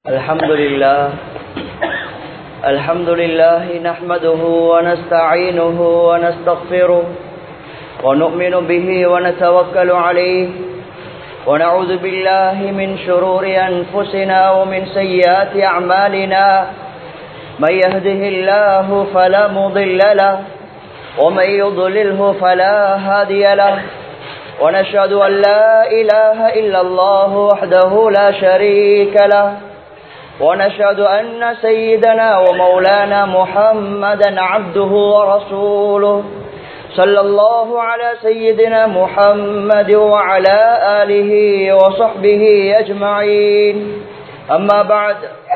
الحمد لله الحمد لله نحمده ونستعينه ونستغفره ونؤمن به ونتوكل عليه ونعوذ بالله من شرور أنفسنا ومن سيئات أعمالنا من يهده الله فلا مضل له ومن يضلله فلا هادي له ونشهد أن لا إله إلا الله وحده لا شريك له ونشهد أن سيدنا ومولانا محمدا عبده ورسوله صلى الله على سيدنا محمد وعلى آله وصحبه أجمعين أما بعد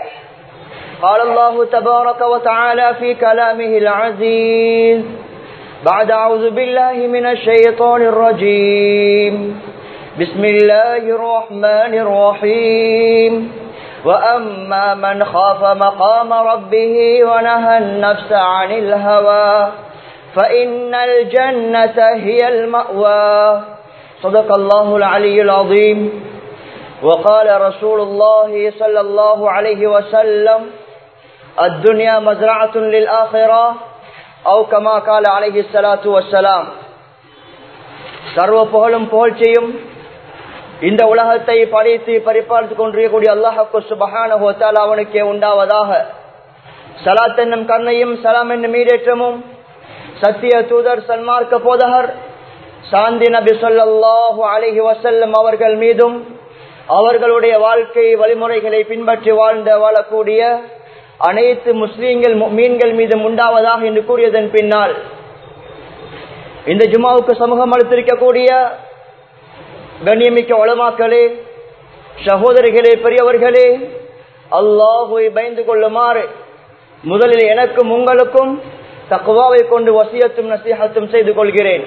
قال الله تبارك وتعالى في كلامه العزيز بعد أعوذ بالله من الشيطان الرجيم بسم الله الرحمن الرحيم وأما من خاف مقام ربه ونهى النفس عن الهوى فإن الجنة هي المأوى صدق الله العلي العظيم وقال رسول الله صلى الله عليه وسلم الدنيا مزرعة للآخرة أو كما قال عليه الصلاة والسلام சர்வ புகழும் புகழ்ச்சியும் இந்த உலகத்தை படைத்து பரிபாலித்துக் கொண்டிருக்கக்கூடிய அல்லாஹு சுபஹான அவனுக்கே உண்டாவதாக சலாத் என்னும் கண்ணையும் சலாம் என்னும் மீடேற்றமும் சத்திய தூதர் சன்மார்க்க போதகர் சாந்தி நபி சொல்லாஹு அலிஹி வசல்லம் அவர்கள் மீதும் அவர்களுடைய வாழ்க்கை வழிமுறைகளை பின்பற்றி வாழ்ந்த வாழக்கூடிய அனைத்து முஸ்லீம்கள் மீன்கள் மீதும் உண்டாவதாக என்று கூறியதன் பின்னால் இந்த ஜுமாவுக்கு சமூகம் அளித்திருக்கக்கூடிய கண்ணியமிக்க வளமாக்களே சகோதரிகளே பெரியவர்களே அல்லாஹுவை பயந்து கொள்ளுமாறு முதலில் எனக்கும் உங்களுக்கும் தக்குவாவை கொண்டு வசியத்தும் நசீகத்தும் செய்து கொள்கிறேன்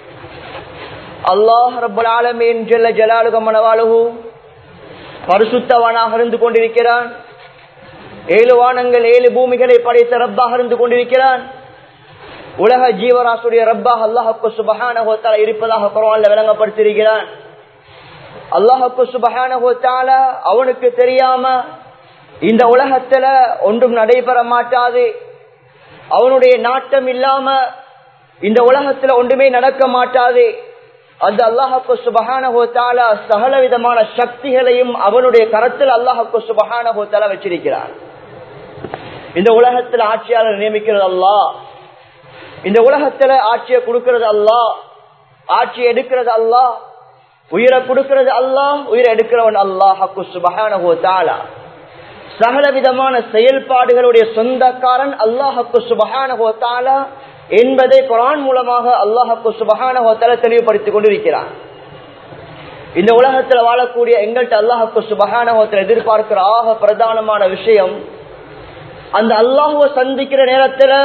அல்லாஹ் ரபுல் ஆலமீன் ஜெல்ல ஜலாலுக மனவாலுகு பரிசுத்தவனாக இருந்து கொண்டிருக்கிறான் ஏழு வானங்கள் ஏழு பூமிகளை படைத்த ரப்பாக இருந்து கொண்டிருக்கிறான் உலக ஜீவராசுடைய ரப்பாக அல்லாஹுக்கு சுபகான ஹோத்தால இருப்பதாக குரவான்ல விளங்கப்படுத்தியிருக்கிறான் அல்லாஹுக்கு சுபகான ஹோத்தால அவனுக்கு தெரியாம இந்த உலகத்துல ஒன்றும் நடைபெற மாட்டாது அவனுடைய நாட்டம் இல்லாம இந்த உலகத்துல ஒன்றுமே நடக்க மாட்டாது அந்த அல்லாஹுக்கு சுபகான ஹோத்தால சகல விதமான சக்திகளையும் அவனுடைய கரத்தில் அல்லாஹுக்கு சுபகான ஹோத்தால வச்சிருக்கிறான் இந்த உலகத்துல ஆட்சியாளர் நியமிக்கிறது அல்லா இந்த உலகத்துல ஆட்சியை கொடுக்கிறது அல்லா ஆட்சியை எடுக்கிறது அல்லா உயிரை கொடுக்கிறது அல்லாஹ் உயிரை எடுக்கிறவன் அல்லாஹ் ஹக்கு சுபகான ஹோத்தாலா சகல விதமான செயல்பாடுகளுடைய சொந்தக்காரன் அல்லாஹக்கு சுபகான ஹோத்தாலா என்பதை குரான் மூலமாக அல்லாஹக்கு சுபகான ஹோத்தால தெளிவுபடுத்திக் கொண்டிருக்கிறான் இந்த உலகத்தில் வாழக்கூடிய எங்கள்கிட்ட அல்லாஹக்கு சுபகான ஹோத்தல் எதிர்பார்க்கிற ஆக பிரதானமான விஷயம் அந்த அல்லாஹுவ சந்திக்கிற நேரத்தில்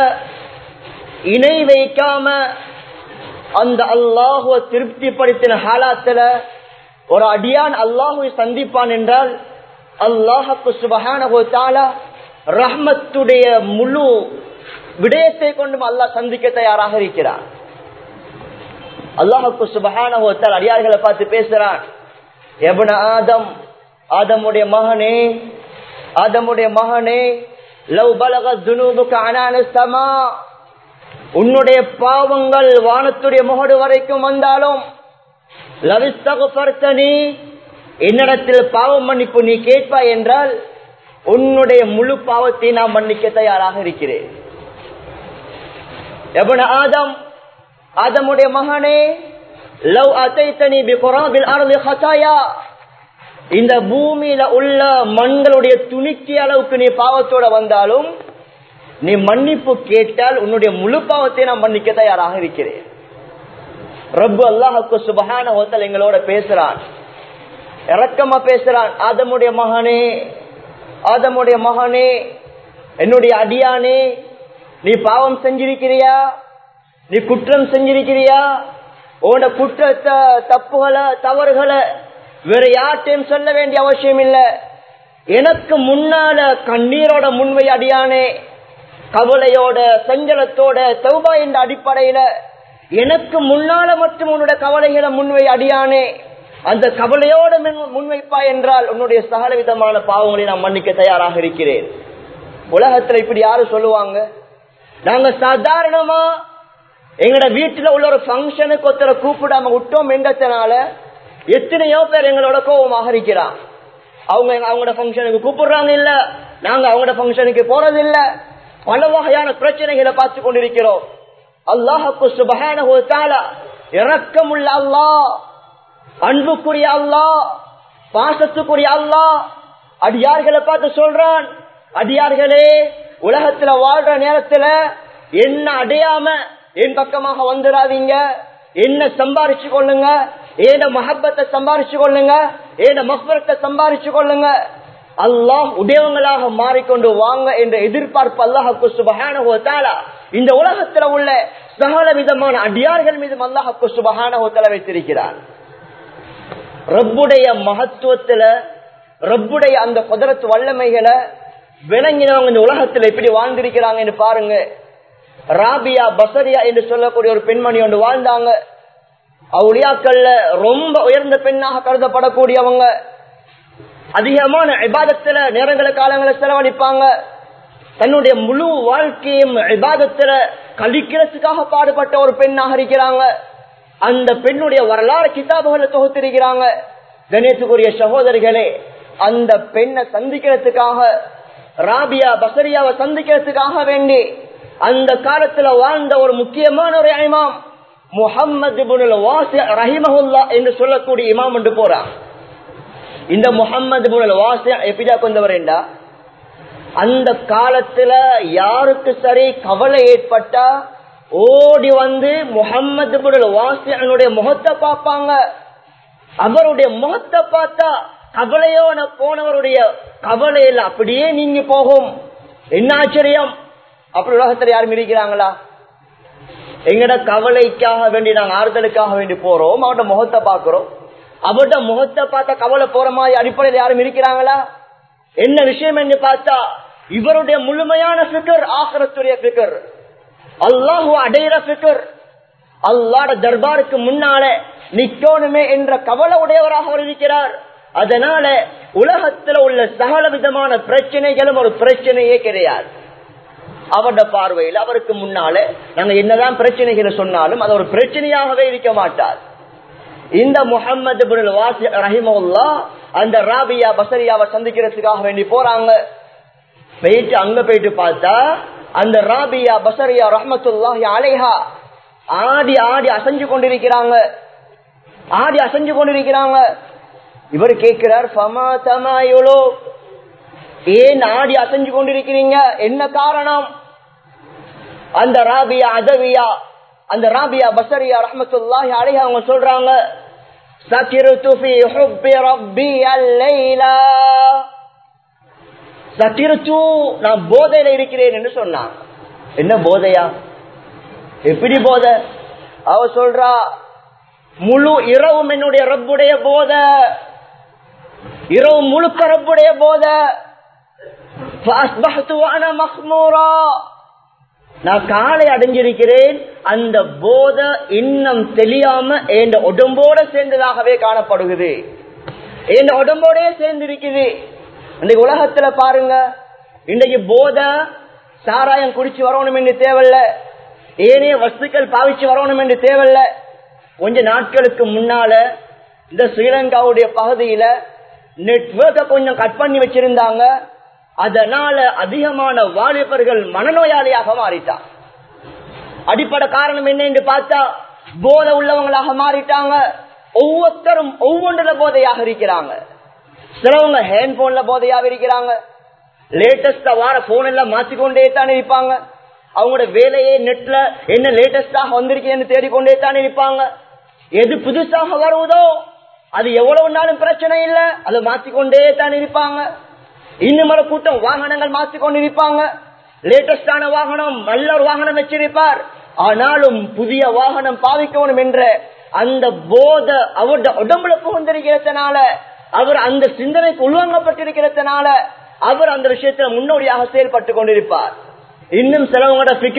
இணை வைக்காம அந்த அல்லாஹுவ திருப்திப்படுத்தின ஹாலாத்துல ஒரு அடியான் அல்லாஹுவை சந்திப்பான் என்றால் அல்லாஹுக்கு சுபகான ரஹ்மத்துடைய முழு விடயத்தை கொண்டும் அல்லாஹ் சந்திக்க தயாராக இருக்கிறான் அல்லாஹுக்கு சுபகான அடியார்களை பார்த்து பேசுறான் எபன ஆதம் ஆதமுடைய மகனே ஆதமுடைய மகனே லவ் பலக துனூபுக்கு அனானஸ்தமா உன்னுடைய பாவங்கள் வானத்துடைய முகடு வரைக்கும் வந்தாலும் லவிஸ்தகுபர்த்தனி என்னிடத்தில் பாவம் மன்னிப்பு நீ கேட்பாய் என்றால் உன்னுடைய முழு பாவத்தை நான் மன்னிக்க தயாராக இருக்கிறேன் எவன ஆதம் ஆதமுடைய மகனே லவ் அத்தைத்தனி பிகுராபில் அருள் ஹசாயா இந்த பூமியில உள்ள மண்களுடைய துணிக்கி அளவுக்கு நீ பாவத்தோட வந்தாலும் நீ மன்னிப்பு கேட்டால் உன்னுடைய முழு பாவத்தை நான் மன்னிக்க தயாராக இருக்கிறேன் ரப்பு அல்லாஹுக்கு சுபகான ஹோத்தல் எங்களோட பேசுறான் இறக்கமா பேசுறான் ஆதமுடைய மகனே ஆதமுடைய மகனே என்னுடைய அடியானே நீ பாவம் செஞ்சிருக்கிறியா நீ குற்றம் செஞ்சிருக்கிறியா உன்னோட குற்றத்தை தப்புகளை தவறுகளை வேற யார்ட்டையும் சொல்ல வேண்டிய அவசியம் இல்ல எனக்கு முன்னால கண்ணீரோட முன்வை அடியானே கவலையோட சஞ்சலத்தோட தௌபா என்ற அடிப்படையில எனக்கு முன்னால மட்டும் உன்னோட கவலைகளை முன்வை அடியானே அந்த கவலையோடு முன்- முன்வைப்பா என்றால் உன்னுடைய சகல விதமான பாவங்களை நான் மன்னிக்க தயாராக இருக்கிறேன் உலகத்துல இப்படி யாரு சொல்லுவாங்க நாங்க சாதாரணமா எங்கட வீட்டுல உள்ள ஒரு ஃபங்க்ஷனுக்கு ஒருத்தரை கூப்பிடாம விட்டோம் என்றதுனால எத்தனையோ பேர் எங்களோட கோபமாக இருக்கிறான் அவங்க எங்க- அவங்களோட ஃபங்க்ஷனுக்கு கூப்பிடுறாங்க இல்ல நாங்க அவங்களோட ஃபங்க்ஷனுக்கு போறது இல்ல பல வகையான பிரச்சனைகளை பார்த்து கொண்டிருக்கிறோம் அல்லாஹுக்கு சுபஹானஹு வ தஆலா இரக்கமுள்ள அல்லாஹ் அன்புக்குரிய அல்லாஹ் பாசத்துக்குரிய அல்லாஹ் அடியார்களை பார்த்து சொல்றான் அடியார்களே உலகத்துல வாழ்ற நேரத்துல என்ன அடையாம என் பக்கமாக வந்துடாதீங்க என்ன சம்பாரிச்சு கொள்ளுங்க ஏன மஹப்பத்தை சம்பாரிச்சு கொள்ளுங்க ஏன மஹ்பரத்தை சம்பாரிச்சு கொள்ளுங்க அல்லாஹ் உடையவங்களாக மாறிக்கொண்டு வாங்க என்ற எதிர்பார்ப்பு அல்லாஹுக்கு சுபஹானஹு வ தஆலா இந்த உலகத்துல உள்ள சகல விதமான அடியார்கள் மீதும் அல்லாஹுக்கு சுபஹானஹு வ தஆலா வைத்திருக்கிறார் ரப்புடைய மகத்துவத்துல ரப்புடைய அந்த குதிரத்து வல்லமைகளை விளங்கினவங்க இந்த உலகத்துல எப்படி வாழ்ந்திருக்கிறாங்கன்னு பாருங்க ராபியா பசரியா என்று சொல்லக்கூடிய ஒரு பெண்மணி ஒன்று வாழ்ந்தாங்க அவுளியாக்கள்ல ரொம்ப உயர்ந்த பெண்ணாக கருதப்படக்கூடியவங்க அதிகமான இபாதத்துல நேரங்கள காலங்களை செலவழிப்பாங்க தன்னுடைய முழு வாழ்க்கையும் இபாதத்துல கழிக்கிறதுக்காக பாடுபட்ட ஒரு பெண்ணாக இருக்கிறாங்க அந்த பெண்ணுடைய வரலாறு கிதாபுகளை தொகுத்திருக்கிறாங்க கணேசுக்குரிய சகோதரிகளே அந்த பெண்ணை சந்திக்கிறதுக்காக ராபியா பசரியாவை சந்திக்கிறதுக்காக வேண்டி அந்த காலத்துல வாழ்ந்த ஒரு முக்கியமான ஒரு இமாம் முகம்மது ரஹிமஹுல்லா என்று சொல்லக்கூடிய இமாம் என்று போறான் இந்த முகம்மது புனல் வாசி எப்படியா கொண்டவரேண்டா அந்த காலத்துல யாருக்கு சரி கவலை ஏற்பட்டா ஓடி வந்து முகம்மது புனல் வாசியனுடைய முகத்தை பார்ப்பாங்க அவருடைய முகத்தை பார்த்தா கவலையோட போனவருடைய கவலையில் அப்படியே நீங்கி போகும் என்ன ஆச்சரியம் அப்படி உலகத்துல யாரும் இருக்கிறாங்களா எங்கட கவலைக்காக வேண்டி நாங்க ஆறுதலுக்காக வேண்டி போறோம் அவட முகத்தை பாக்குறோம் அவட முகத்தை பார்த்தா கவலை போற மாதிரி அடிப்படையில் யாரும் இருக்கிறாங்களா என்ன விஷயம் என்று பார்த்தா இவருடைய முழுமையான பிகர் ஆகரத்துடைய பிகர் அல்லாஹு அடையிற பிகர் அல்லாட தர்பாருக்கு முன்னால நிக்கணுமே என்ற கவலை உடையவராக அவர் இருக்கிறார் அதனால உலகத்துல உள்ள சகல விதமான பிரச்சனைகளும் ஒரு பிரச்சனையே கிடையாது அவருடைய பார்வையில் அவருக்கு முன்னால நாங்க என்னதான் பிரச்சனைகளை சொன்னாலும் அது ஒரு பிரச்சனையாகவே இருக்க மாட்டார் இந்த முகமது ரஹிமுல்லா அந்த ராபியா பசரியாவை சந்திக்கிறதுக்காக வேண்டி போறாங்க போயிட்டு அங்க போயிட்டு பார்த்தா அந்த ராபியா பசரியா ரஹமத்துல்லாஹி அலைஹா ஆடி ஆடி அசைஞ்சு கொண்டிருக்கிறாங்க ஆடி அசைஞ்சு கொண்டிருக்கிறாங்க இவர் கேட்கிறார் ஃபமா தமாயுலோ ஏன் ஆடி அசைஞ்சு கொண்டிருக்கிறீங்க என்ன காரணம் அந்த ராபியா அதவியா அந்த ராபியா பசரியா ரஹமத்துல்லாஹி அலைஹா அவங்க சொல்றாங்க சகிருத்து ஃபி ஹுப்பி ரப்பி அல்லைலா சகிருத்து நான் போதையில இருக்கிறேன் என்று சொன்னான் என்ன போதையா எப்படி போதை அவ சொல்றா முழு இரவும் என்னுடைய ரப்புடைய போத இரவு முழுக்க ரப்புடைய போத நான் காலை அடைஞ்சிருக்கிறேன் அந்த போத இன்னும் தெரியாம என் உடம்போட சேர்ந்ததாகவே காணப்படுகிறது என் உடம்போடே சேர்ந்திருக்குது இன்னைக்கு உலகத்துல பாருங்க இன்றைக்கு போத சாராயம் குடிச்சு வரணும் என்று தேவையில்ல ஏனே வஸ்துக்கள் பாவிச்சு வரணும் என்று தேவையில்ல கொஞ்ச நாட்களுக்கு முன்னால இந்த ஸ்ரீலங்காவுடைய பகுதியில நெட்வொர்க்க கொஞ்சம் கட் பண்ணி வச்சிருந்தாங்க அதனால அதிகமான வாலிபர்கள் மனநோயாளியாக மாறிட்டான் அடிப்படை காரணம் என்ன என்று பார்த்தா போதை உள்ளவங்களாக மாறிட்டாங்க ஒவ்வொருத்தரும் ஒவ்வொன்றுல போதையாக இருக்கிறாங்க சிலவங்க ஹேண்ட் போன்ல போதையாக இருக்கிறாங்க லேட்டஸ்டா வார போன் எல்லாம் மாத்திக்கொண்டே தான் இருப்பாங்க அவங்களோட வேலையே நெட்ல என்ன லேட்டஸ்டாக வந்திருக்கேன்னு தேடிக்கொண்டே தான் இருப்பாங்க எது புதுசாக வருவதோ அது எவ்வளவு நாளும் பிரச்சனை இல்லை அதை மாத்திக்கொண்டே தான் இருப்பாங்க இன்னும் ஒரு கூட்டம் வாகனங்கள் மாத்திக்கொண்டு இருப்பாங்க லேட்டஸ்டான வாகனம் நல்ல ஒரு வாகனம் வச்சிருப்பார் ஆனாலும் புதிய வாகனம் பாவிக்கணும் என்ற அந்த போத அவருடைய உடம்புல புகுந்திருக்கிறதுனால அவர் அந்த சிந்தனைக்கு உள்வாங்கப்பட்டிருக்கிறதுனால அவர் அந்த விஷயத்துல முன்னோடியாக செயல்பட்டு கொண்டிருப்பார் இன்னும் சிலவங்களோட பிகர்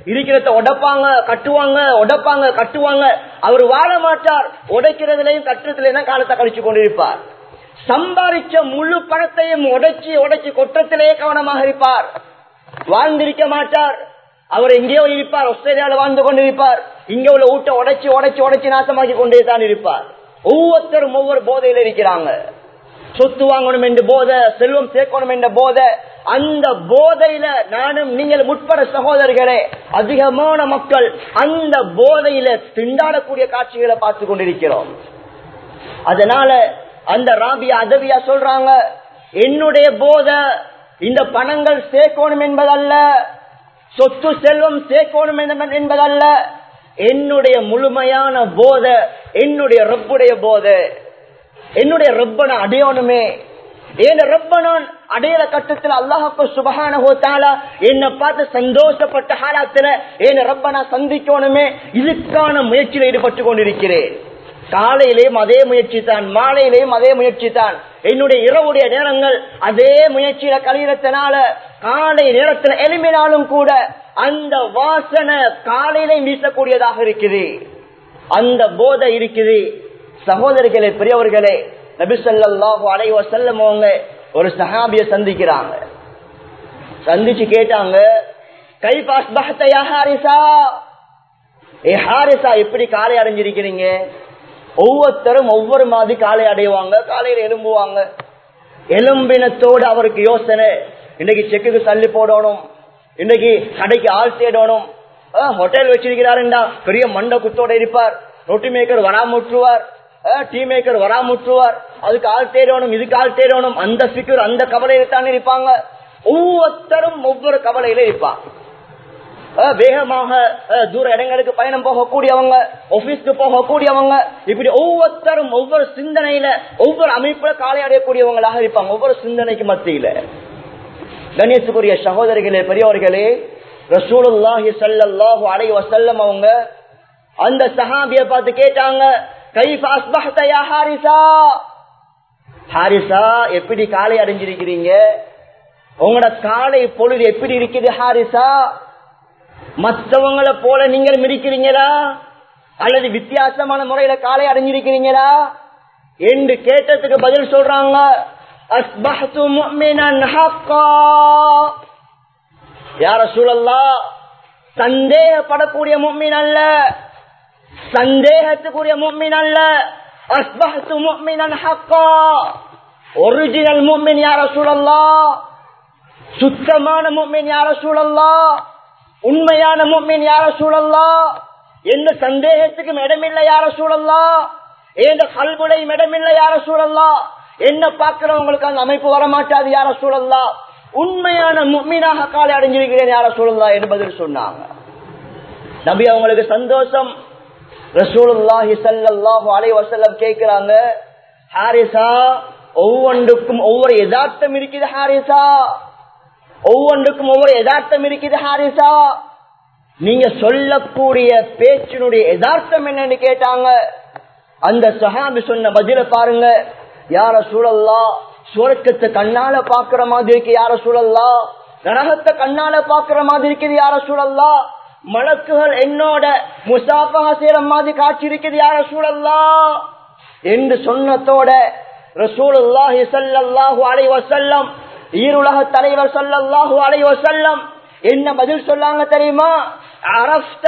இருக்கிறத உடைப்பாங்க கட்டுவாங்க உடைப்பாங்க கட்டுவாங்க அவர் வாழ மாட்டார் உடைக்கிறதுலையும் கட்டுறதுலயும் தான் காலத்தை கழிச்சு கொண்டிருப்பார் சம்பாதிச்ச முழு பணத்தையும் உடைச்சி உடைச்சி கொற்றத்திலேயே கவனமாக இருப்பார் வாழ்ந்திருக்க மாட்டார் அவர் எங்கேயோ இருப்பார் ஆஸ்திரேலியாவில் வாழ்ந்து கொண்டிருப்பார் இங்க உள்ள ஊட்ட உடைச்சி உடைச்சி உடைச்சி நாசமாக்கி கொண்டே தான் இருப்பார் ஒவ்வொருத்தரும் ஒவ்வொரு போதையில் இருக்கிறாங்க சொத்து வாங்கணும் என்ற போதை செல்வம் சேர்க்கணும் என்ற போதை அந்த போதையில நானும் நீங்கள் முற்பட சகோதரர்களே அதிகமான மக்கள் அந்த போதையில திண்டாடக்கூடிய காட்சிகளை பார்த்து கொண்டிருக்கிறோம் அதனால அந்த ராபியா அதவியா சொல்றாங்க என்னுடைய போதை இந்த பணங்கள் சேர்க்கணும் என்பதல்ல சொத்து செல்வம் சேர்க்கணும் என்பதல்ல என்னுடைய முழுமையான போதை என்னுடைய ரப்புடைய போதை என்னுடைய ரப்பனை அடையணுமே ஏன் ரப்பனான் அடையிற கட்டத்தில் அல்லாஹப்பு சுபகான ஹோத்தாலா என்னை பார்த்து சந்தோஷப்பட்ட காலத்துல என் ரப்பனா சந்திக்கணுமே இதுக்கான முயற்சியில் ஈடுபட்டு கொண்டிருக்கிறேன் காலையிலேயும் அதே முயற்சி தான் மாலையிலேயும் அதே முயற்சி தான் என்னுடைய இரவுடைய நேரங்கள் அதே முயற்சியில கழிகிறதுனால காலை நேரத்தில் எழுப்பினாலும் கூட அந்த வாசனை காலையிலையும் வீசக்கூடியதாக இருக்குது அந்த போதை இருக்குது சகோதரிகளே பெரியவர்களே நபிசல்லாஹு அலைவ செல்லம் அவங்க ஒரு சஹாபிய சந்திக்கிறாங்க சந்திச்சு கேட்டாங்க கை பாஸ் பகத்தையா ஹாரிசா ஏ ஹாரிசா எப்படி காலை அடைஞ்சிருக்கிறீங்க ஒவ்வொருத்தரும் ஒவ்வொரு மாதிரி காலை அடைவாங்க காலையில எலும்புவாங்க எலும்பினத்தோடு அவருக்கு யோசனை இன்னைக்கு செக்குக்கு தள்ளி போடணும் இன்னைக்கு கடைக்கு ஆள் தேடணும் ஹோட்டல் வச்சிருக்கிறாருண்டா பெரிய மண்ட குத்தோட இருப்பார் ரொட்டி மேக்கர் வராமுற்றுவார் டீ மேக்கர் வராமுற்றுவார் அதுக்கு ஆள் தேடணும் இதுக்கு ஆள் தேடணும் அந்த சிக்கர் அந்த கவலையில தான் இருப்பாங்க ஒவ்வொருத்தரும் ஒவ்வொரு கவலையில இருப்பாங்க வேகமாக தூர இடங்களுக்கு பயணம் போகக்கூடியவங்க ஆபீஸ்க்கு போகக்கூடியவங்க இப்படி ஒவ்வொருத்தரும் ஒவ்வொரு சிந்தனையில ஒவ்வொரு அமைப்புல காலை அடையக்கூடியவங்களாக இருப்பாங்க ஒவ்வொரு சிந்தனைக்கு மத்தியில கணேசுக்குரிய சகோதரிகளே பெரியவர்களே ரசூலுல்லாஹி சல்லாஹூ அலை வசல்லம் அவங்க அந்த சஹாபிய பார்த்து கேட்டாங்க கைஃப் அஸ்பஹ்த யா ஹாரிசா ஹாரிசா எப்படி காலை அடைஞ்சிருக்கிறீங்க உங்களோட காலை பொழுது எப்படி இருக்குது ஹாரிசா மற்றவங்களை போல நீங்கள் மிதிக்கிறீங்களா அல்லது வித்தியாசமான முறையில காலை அடைஞ்சிருக்கிறீங்களா என்று கேட்டதுக்கு பதில் சொல்றாங்க அஸ்பஹ்து முஃமினன் ஹக்கா யார சூழல்லா சந்தேகப்படக்கூடிய மும்மின் அல்ல சந்தேகத்துக்குரிய மும்மின் அல்ல அஸ்பஹத்து மும்மினன் ஹக்கா ஒரிஜினல் மும்மின் யார சூழல்லா சுத்தமான மும்மின் யார சூழல்லா உண்மையான மும்மின் யார சூழல்லா எந்த சந்தேகத்துக்கும் இடமில்லை யார சூழல்லா எந்த கல்குடையும் இடமில்லை யார சூழல்லா என்ன பார்க்கிறவங்களுக்கு அந்த அமைப்பு வர மாட்டாது யார சூழல்லா உண்மையான மும்மீனாக காலை அடைஞ்சிருக்கிறேன் யார சூழல்லா என்று பதில் சொன்னாங்க நபி அவங்களுக்கு சந்தோஷம் ரசூலுல்லாஹி ஸல்லல்லாஹு அலைஹி வஸல்லம் கேக்குறாங்க ஹாரிசா ஒவ்வொன்றுக்கும் ஒவ்வொரு யதார்த்தம் இருக்குது ஹாரிசா ஒவ்வொன்றுக்கும் ஒவ்வொரு யதார்த்தம் இருக்குது ஹாரிசா நீங்க சொல்லக்கூடிய பேச்சினுடைய யதார்த்தம் என்னன்னு கேட்டாங்க அந்த சஹாபி சொன்ன பதில பாருங்க யார சூழல்லா சுவர்க்கத்தை கண்ணால பாக்குற மாதிரி இருக்கு யார சூழல்லா நரகத்தை கண்ணால பாக்குற மாதிரி இருக்குது யார சூழல்லா மலக்குகள் என்னோட முசாஃபா செய்யற மாதிரி காட்சி இருக்குது யார சூழல்லா என்று சொன்னதோட ரசூலுல்லாஹி ஸல்லல்லாஹு அலைஹி வஸல்லம் ஈருலக தலைவர் ஸல்லல்லாஹு அலைஹி வஸல்லம் என்ன பதில் சொல்லாங்க தெரியுமா அரஃப்த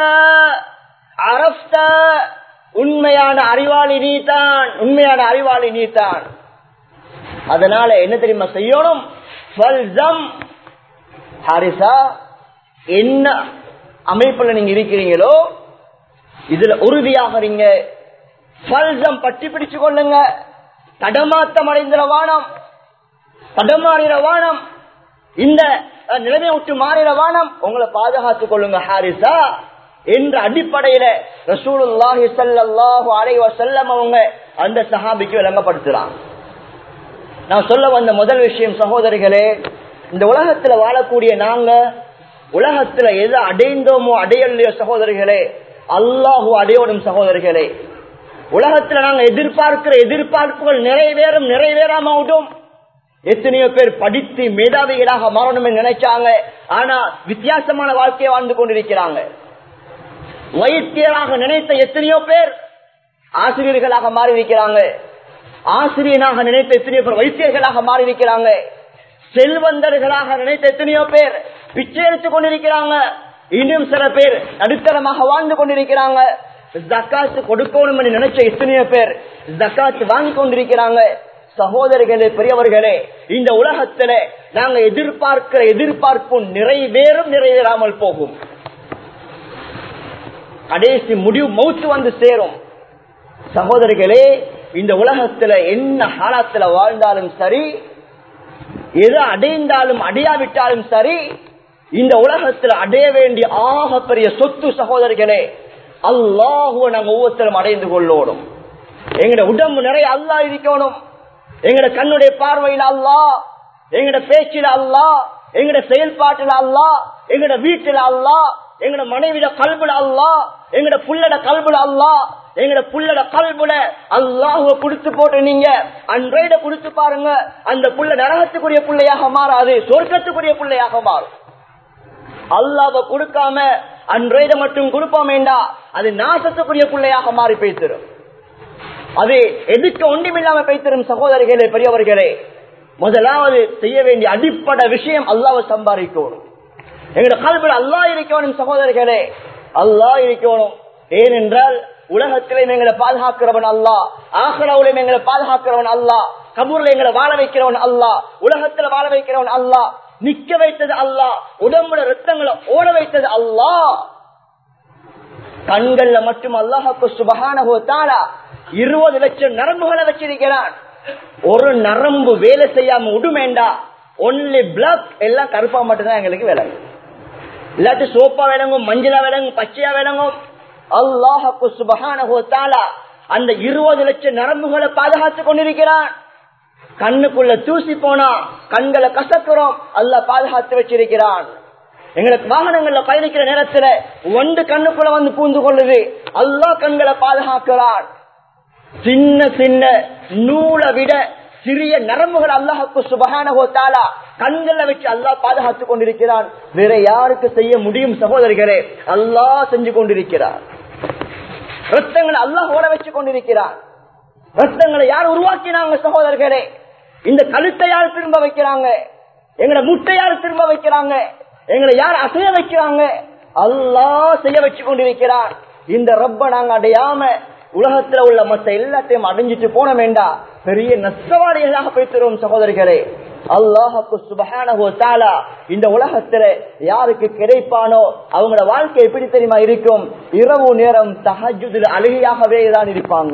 அரஃப்த உண்மையான அறிவாளி நீதான் உண்மையான அறிவாளி நீதான் அதனால என்ன தெரியுமா செய்யணும் ஃபல்சம் ஹாரிசா என்ன அமைப்புல நீங்க இருக்கிறீங்களோ இதுல உறுதியாகிறீங்க ஃபல்சம் பட்டி பிடிச்சு கொள்ளுங்க தடமாத்தம் அடைந்த வானம் தடமாறிற வானம் இந்த அஹ், நிலைமை விட்டு மாறிற வானம் உங்களை பாதுகாத்துக் கொள்ளுங்க ஹாரிசா என்ற அடிப்படையில ரசூலுல்லாஹி ஸல்லல்லாஹு அலைஹி வஸல்லம் அவங்க அந்த சஹாபிக்கு விளங்கப்படுத்துறாங்க நான் சொல்ல வந்த முதல் விஷயம் சகோதரிகளே இந்த உலகத்துல வாழக்கூடிய நாங்க உலகத்துல எதை அடைந்தோமோ அடையலையோ சகோதரிகளே அல்லாஹு அடையோடும் சகோதரிகளே உலகத்துல நாங்க எதிர்பார்க்கிற எதிர்பார்ப்புகள் நிறைவேறும் நிறைவேறாம விடும் எத்தனையோ பேர் படித்து மேதாவிகளாக மாறணும் நினைச்சாங்க ஆனா வித்தியாசமான வாழ்க்கையை வாழ்ந்து கொண்டிருக்கிறாங்க வைத்தியராக நினைத்த எத்தனையோ பேர் ஆசிரியர்களாக மாறி இருக்கிறாங்க ஆசிரியனாக நினைத்த எத்தனையோ பேர் வைத்தியர்களாக மாறி இருக்கிறாங்க செல்வந்தர்களாக நினைத்த எத்தனையோ பேர் பிச்சை எடுத்துக் கொண்டிருக்கிறாங்க இன்னும் சில பேர் நடுத்தரமாக வாழ்ந்து கொண்டிருக்கிறாங்க ஜக்காத்து கொடுக்கணும் என்று நினைச்ச எத்தனையோ பேர் ஜக்காத்து வாங்கி கொண்டிருக்கிறாங்க சகோதரிகளே பெரியவர்களே இந்த உலகத்துல நாங்க எதிர்பார்க்கிற எதிர்பார்ப்பு நிறைவேறும் நிறைவேறாமல் போகும் கடைசி முடிவு மௌத்து வந்து சேரும் சகோதரிகளே இந்த உலகத்துல என்ன காலத்துல வாழ்ந்தாலும் சரி எது அடைந்தாலும் அடையாவிட்டாலும் சரி இந்த உலகத்துல அடைய வேண்டிய ஆக பெரிய சொத்து சகோதரிகளே அல்லாஹுவ நாங்க ஒவ்வொருத்தரும் அடைந்து கொள்ளோடும் எங்கட உடம்பு நிறைய அல்லா இருக்கணும் எங்கட கண்ணுடைய பார்வையில் அல்லா எங்கட பேச்சில அல்லா எங்கட செயல்பாட்டுல அல்லா எங்கட வீட்டுல அல்லா எங்கட மனைவிட கல்புல அல்லா எங்கட புள்ளட கல்புல அல்லா எங்கட புள்ளட கல்புல அல்லாஹுவ கொடுத்து போட்டு நீங்க அன்றைட கொடுத்து பாருங்க அந்த புள்ள நரகத்துக்குரிய பிள்ளையாக மாறாது சொர்க்கத்துக்குரிய பிள்ளையாக மாறும் அல்லாஹ கொடுக்காம அன்றைட மட்டும் கொடுப்போம் வேண்டா அது நாசத்துக்குரிய பிள்ளையாக மாறி பேசிடும் அது எதுக்கு ஒன்றுமில்லாம பேசிடும் சகோதரிகளே பெரியவர்களே முதலாவது செய்ய வேண்டிய அடிப்படை விஷயம் அல்லாவை சம்பாதிக்கணும் எங்களோட கல்வியில் அல்லா இருக்கணும் சகோதரர்களே அல்லா இருக்கணும் ஏனென்றால் உலகத்திலே எங்களை பாதுகாக்கிறவன் அல்லா ஆஹ்ராவிலும் எங்களை பாதுகாக்கிறவன் அல்லா கபூர்ல எங்களை வாழ வைக்கிறவன் அல்லா உலகத்துல வாழ வைக்கிறவன் அல்லா நிக்க வைத்தது அல்லா உடம்புல ரத்தங்களை ஓட வைத்தது அல்லா கண்கள்ல மட்டும் அல்லாஹாக்கு சுபகான இருபது லட்சம் நரம்புகளை வச்சிருக்கிறான் ஒரு நரம்பு வேலை செய்யாம விடுமேண்டா ஒன்லி பிளாக் எல்லாம் கருப்பா மட்டும்தான் எங்களுக்கு விளங்கும் இல்லாட்டி சோப்பா விளங்கும் மஞ்சளா விளங்கும் பச்சையா விளங்கும் அல்லாஹு சுபகான அந்த இருபது லட்சம் நரம்புகளை பாதுகாத்துக் கொண்டிருக்கிறான் கண்ணுக்குள்ள தூசி போனா கண்களை கசக்குறோம் அல்ல பாதுகாத்து வச்சிருக்கிறான் எங்களுக்கு வாகனங்கள்ல பயணிக்கிற நேரத்துல ஒன்று கண்ணுக்குள்ள வந்து பூந்து கொள்ளுது அல்லா கண்களை பாதுகாக்கிறான் சின்ன சின்ன நூலை விட சிறிய நரம்புகள் அல்லாஹுக்கு சுபகானகோத்தாலா கண்களை வச்சு அல்லாஹ் பாதுகாத்துக் கொண்டிருக்கிறான் வேற யாருக்கு செய்ய முடியும் சகோதரிகளே அல்லாஹ் செஞ்சு கொண்டிருக்கிறார் ரத்தங்களை அல்லாஹ் ஓட வச்சு கொண்டிருக்கிறார் ரத்தங்களை யார் உருவாக்கினாங்க சகோதரர்களே இந்த கழுத்தை யார் திரும்ப வைக்கிறாங்க எங்களை முட்டை யார் திரும்ப வைக்கிறாங்க எங்களை யார் அசைய வைக்கிறாங்க அல்லாஹ் செய்ய வச்சு கொண்டிருக்கிறார் இந்த ரப்ப நாங்க அடையாம உலகத்துல உள்ள மத்த எல்லாத்தையும் அடைஞ்சிட்டு போன வேண்டா பெரிய நஷ்டவாளிகளாக பேசுறோம் சகோதரிகளே அல்லாஹுக்கு சுபகானகோ தாலா இந்த உலகத்துல யாருக்கு கிடைப்பானோ அவங்களோட வாழ்க்கை எப்படி தெரியுமா இருக்கும் இரவு நேரம் தஹஜுதில் அழுகையாகவே தான் இருப்பாங்க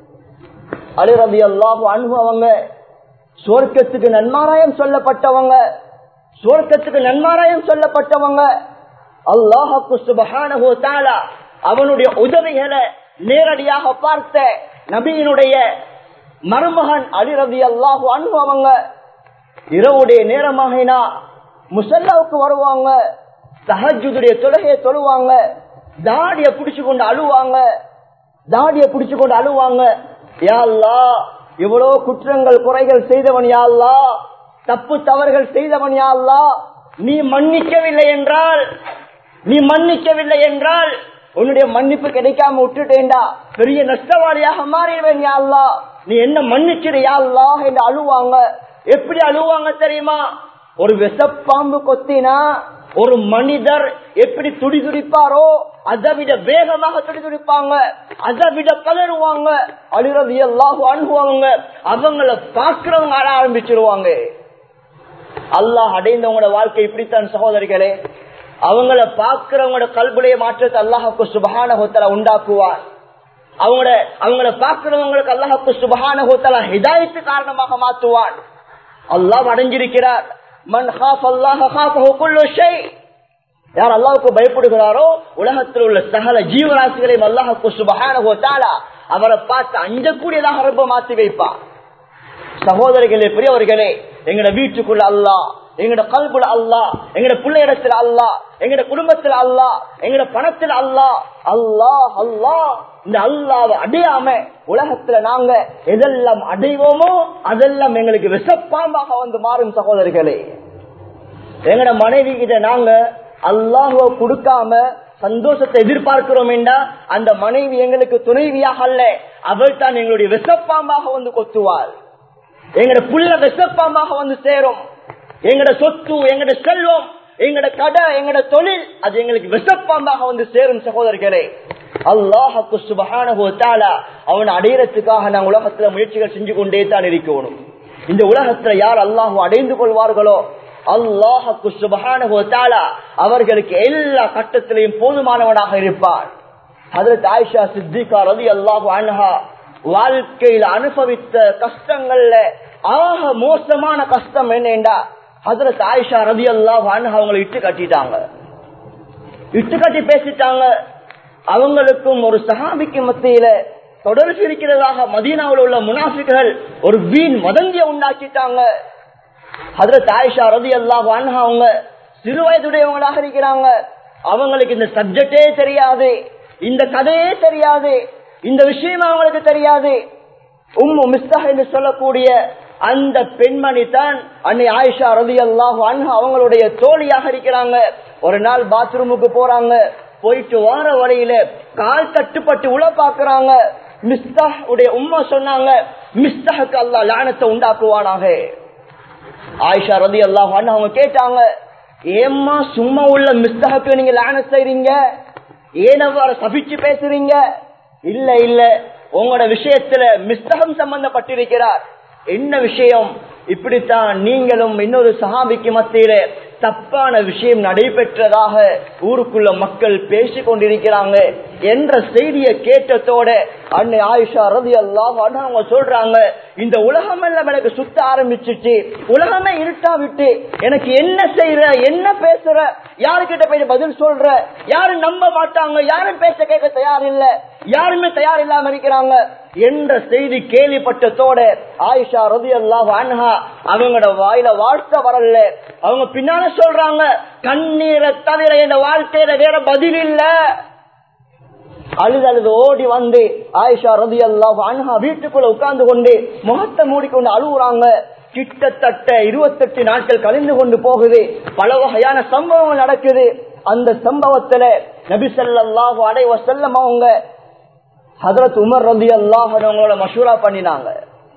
அழுரதி அல்லாஹு அனுபவங்க சுவர்க்கத்துக்கு நன்மாராயம் சொல்லப்பட்டவங்க சுவர்க்கத்துக்கு நன்மாராயம் சொல்லப்பட்டவங்க அல்லாஹுக்கு சுபகானகோ தாலா அவனுடைய உதவிகளை நேரடியாக பார்த்த நபியினுடைய மருமகன் அலிரதி அல்லாஹு அனுபவங்க இரவுடைய நேரமாகினா முசல்லாவுக்கு வருவாங்க சஹஜுடைய தொழுகையை தொழுவாங்க தாடிய பிடிச்சு கொண்டு அழுவாங்க தாடிய பிடிச்சு கொண்டு அழுவாங்க யாழ்லா இவ்வளவு குற்றங்கள் குறைகள் செய்தவன் யாழ்லா தப்பு தவறுகள் செய்தவன் யாழ்லா நீ மன்னிக்கவில்லை என்றால் நீ மன்னிக்கவில்லை என்றால் உன்னுடைய மன்னிப்பு கிடைக்காம விட்டுட்டேன்டா பெரிய நஷ்டவாளியாக மாறிடுவேன் யாழ்லா நீ என்ன மன்னிச்சிடு யாழ்லா என்று அழுவாங்க எப்படி அழுவாங்க தெரியுமா ஒரு விஷப்பாம்பு கொத்தினா ஒரு மனிதர் எப்படி துடி துடிப்பாரோ அதை விட வேகமாக துடி துடிப்பாங்க அதை விட பலருவாங்க அழுறது எல்லாம் அனுபவங்க அவங்கள பாக்குறவங்க ஆட ஆரம்பிச்சிருவாங்க அல்லாஹ் அடைந்தவங்களோட வாழ்க்கை இப்படித்தான் சகோதரிகளே அவங்கள பாக்குறவங்களோட கல்புடைய மாற்றத்தை அல்லாஹுக்கு சுபகான ஹோத்தல உண்டாக்குவார் அவங்களோட அவங்கள பாக்குறவங்களுக்கு அல்லாஹுக்கு சுபகான ஹோத்தல ஹிதாயத்து காரணமாக மாற்றுவான் அல்லாஹ் அடைஞ்சிருக்கிறார் மன் ஹாஃப் அல்லாஹ் ஹாஃபஹு குல்லு ஷை யார் அல்லாஹ்வுக்கு பயப்படுகிறாரோ உலகத்தில் உள்ள சகல ஜீவராசிகளையும் அல்லாஹ்வுக்கு சுபஹானஹு தஆலா அவரை பார்த்து அஞ்சக்கூடியதாக ரொம்ப மாத்தி வைப்பார் சகோதரிகளே பெரியவர்களே எங்கட வீட்டுக்குள்ள அல்லாஹ் எங்கட கல்புல அல்லாஹ் எங்கட பிள்ளையிடத்துல அல்லாஹ் எங்கட குடும்பத்துல அல்லாஹ் எங்கட பணத்துல அல்லாஹ் அல்லாஹ் அல்லாஹ் இந்த அல்லாவை அடையாம உலகத்துல நாங்க எதெல்லாம் அடைவோமோ அதெல்லாம் எங்களுக்கு விஷப்பாம்பாக வந்து மாறும் சகோதரிகளே எங்கட மனைவி கிட்ட நாங்க அல்லாஹுவ கொடுக்காம சந்தோஷத்தை எதிர்பார்க்கிறோம் என்றா அந்த மனைவி எங்களுக்கு துணைவியாக அல்ல அவள் தான் எங்களுடைய விஷப்பாம்பாக வந்து கொத்துவாள் எங்கட புள்ள விஷப்பாம்பாக வந்து சேரும் எங்கட சொத்து எங்கட செல்வம் எங்கட கடை எங்கட தொழில் அது எங்களுக்கு விஷப்பாம்பாக வந்து சேரும் சகோதரர்களே அல்லாஹுக்கு சுபகான அவன் அடையறதுக்காக நாங்கள் உலகத்துல முயற்சிகள் செஞ்சு கொண்டே தான் இருக்கணும் இந்த உலகத்துல யார் அல்லாஹு அடைந்து கொள்வார்களோ அல்லாஹுக்கு சுபகான அவர்களுக்கு எல்லா கட்டத்திலையும் போதுமானவனாக இருப்பார் அதற்கு ஆயிஷா சித்திகா ரவி அல்லாஹு அன்ஹா வாழ்க்கையில் அனுபவித்த கஷ்டங்கள்ல ஆக மோசமான கஷ்டம் என்னண்டா ஹதரத் ஆயிஷா ரவி அல்லாஹு அன்ஹா அவங்களை இட்டு கட்டிட்டாங்க இட்டு கட்டி பேசிட்டாங்க அவங்களுக்கும் ஒரு சஹாபிக்கு மத்தியில தொடர்பு இருக்கிறதாக மதீனாவில் உள்ள முனாஃபிகள் ஒரு வீண் வதந்திய உண்டாக்கிட்டாங்க ஹதரத் ஆயிஷா ரதி அல்லாஹ் அவங்க சிறு வயதுடையவங்களாக இருக்கிறாங்க அவங்களுக்கு இந்த சப்ஜெக்டே தெரியாது இந்த கதையே தெரியாது இந்த விஷயம் அவங்களுக்கு தெரியாது உம்மு மிஸ்தா என்று சொல்லக்கூடிய அந்த பெண்மணி தான் அன்னை ஆயிஷா ரதி அல்லாஹு அன்ஹா அவங்களுடைய தோழியாக இருக்கிறாங்க ஒரு நாள் பாத்ரூமுக்கு போறாங்க போயிட்டு வார வழியில கால் கட்டுப்பட்டு உள்ள பாக்குறாங்க மிஸ்தா உடைய உம்மா சொன்னாங்க மிஸ்தஹுக்கு அல்லா லானத்தை உண்டாக்குவானாக ஆயிஷா ரதி அல்லாஹ் அவங்க கேட்டாங்க ஏம்மா சும்மா உள்ள மிஸ்தஹுக்கு நீங்க லான செய்றீங்க ஏன் அவ்வாறு சபிச்சு பேசுறீங்க இல்ல இல்ல உங்களோட விஷயத்துல மிஸ்தகம் சம்பந்தப்பட்டிருக்கிறார் என்ன விஷயம் இப்படித்தான் நீங்களும் இன்னொரு சஹாபிக்கு மத்தியில தப்பான விஷயம் நடைபெற்றதாக ஊருக்குள்ள மக்கள் பேசிக் கொண்டிருக்கிறாங்க என்ற செய்தியை கேட்டதோட அன்னை ஆயிஷா ரதி அல்லாஹ் அவங்க சொல்றாங்க இந்த உலகம் எல்லாம் எனக்கு சுத்த ஆரம்பிச்சிச்சு உலகமே இருட்டா விட்டு எனக்கு என்ன செய்யற என்ன பேசுற யாருக்கிட்ட போய் பதில் சொல்ற யாரும் நம்ப மாட்டாங்க யாரும் பேச கேட்க தயார் இல்ல யாருமே தயார் இல்லாம இருக்கிறாங்க என்ற செய்தி கேள்விப்பட்டதோட ஆயிஷா ரதி அல்லாஹ் அன்ஹா அவங்களோட வாயில வாழ்த்த வரல அவங்க பின்னால சொல்றாங்க கண்ணீரை தவிர இந்த வாழ்க்கையில வேற பதில் இல்ல அழுது அழுது ஓடி வந்து ஆயிஷா ரதி அல்லாஹ் அன்ஹா வீட்டுக்குள்ள உட்கார்ந்து கொண்டு முகத்தை மூடிக்கொண்டு அழுகுறாங்க கிட்டத்தட்ட இருபத்தெட்டு நாட்கள் கழிந்து கொண்டு போகுது பல வகையான சம்பவங்கள் நடக்குது அந்த சம்பவத்துல நபி ஸல்லல்லாஹு அலைஹி வஸல்லம் அவங்க ஹதரத் உமர் ரதி அல்லாஹ் அவங்களோட மஷூரா பண்ணினாங்க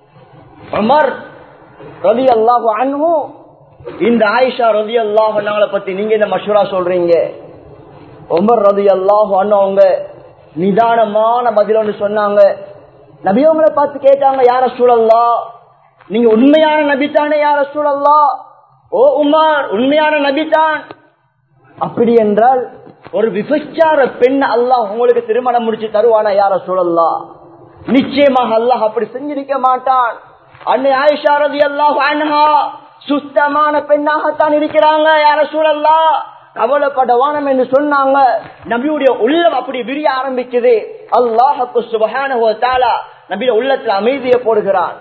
உமர் ரதி அல்லாஹு அன்ஹு இந்த ஆயிஷா ரதி அல்லாஹ் அவங்கள பத்தி நீங்க இந்த மஷூரா சொல்றீங்க உமர் ரதி அல்லாஹு அவங்க நிதானமான பதில் ஒன்று சொன்னாங்க நபியவங்களை பார்த்து கேட்டாங்க யார சூழல்லா நீங்க உண்மையான நபித்தானே யார சூழல்லா ஓ உமர் உண்மையான நபிதான் அப்படி என்றால் ஒரு விபச்சார பெண் அல்லாஹ் உங்களுக்கு திருமணம் முடிச்சு தருவானா யார சூழல்லா நிச்சயமாக அல்லாஹ் அப்படி செஞ்சிருக்க மாட்டான் அன்னை ஆயிஷா ரதி அல்லாஹ் அன்ஹா சுத்தமான பெண்ணாகத்தான் இருக்கிறாங்க யார சூழல்லா கவலைப்படவானம் என்று சொன்னாங்க நபியுடைய உள்ளம் அப்படி விரிய ஆரம்பிக்குது அல்லாஹுக்கு சுபகான நபிய உள்ளத்துல அமைதியை போடுகிறான்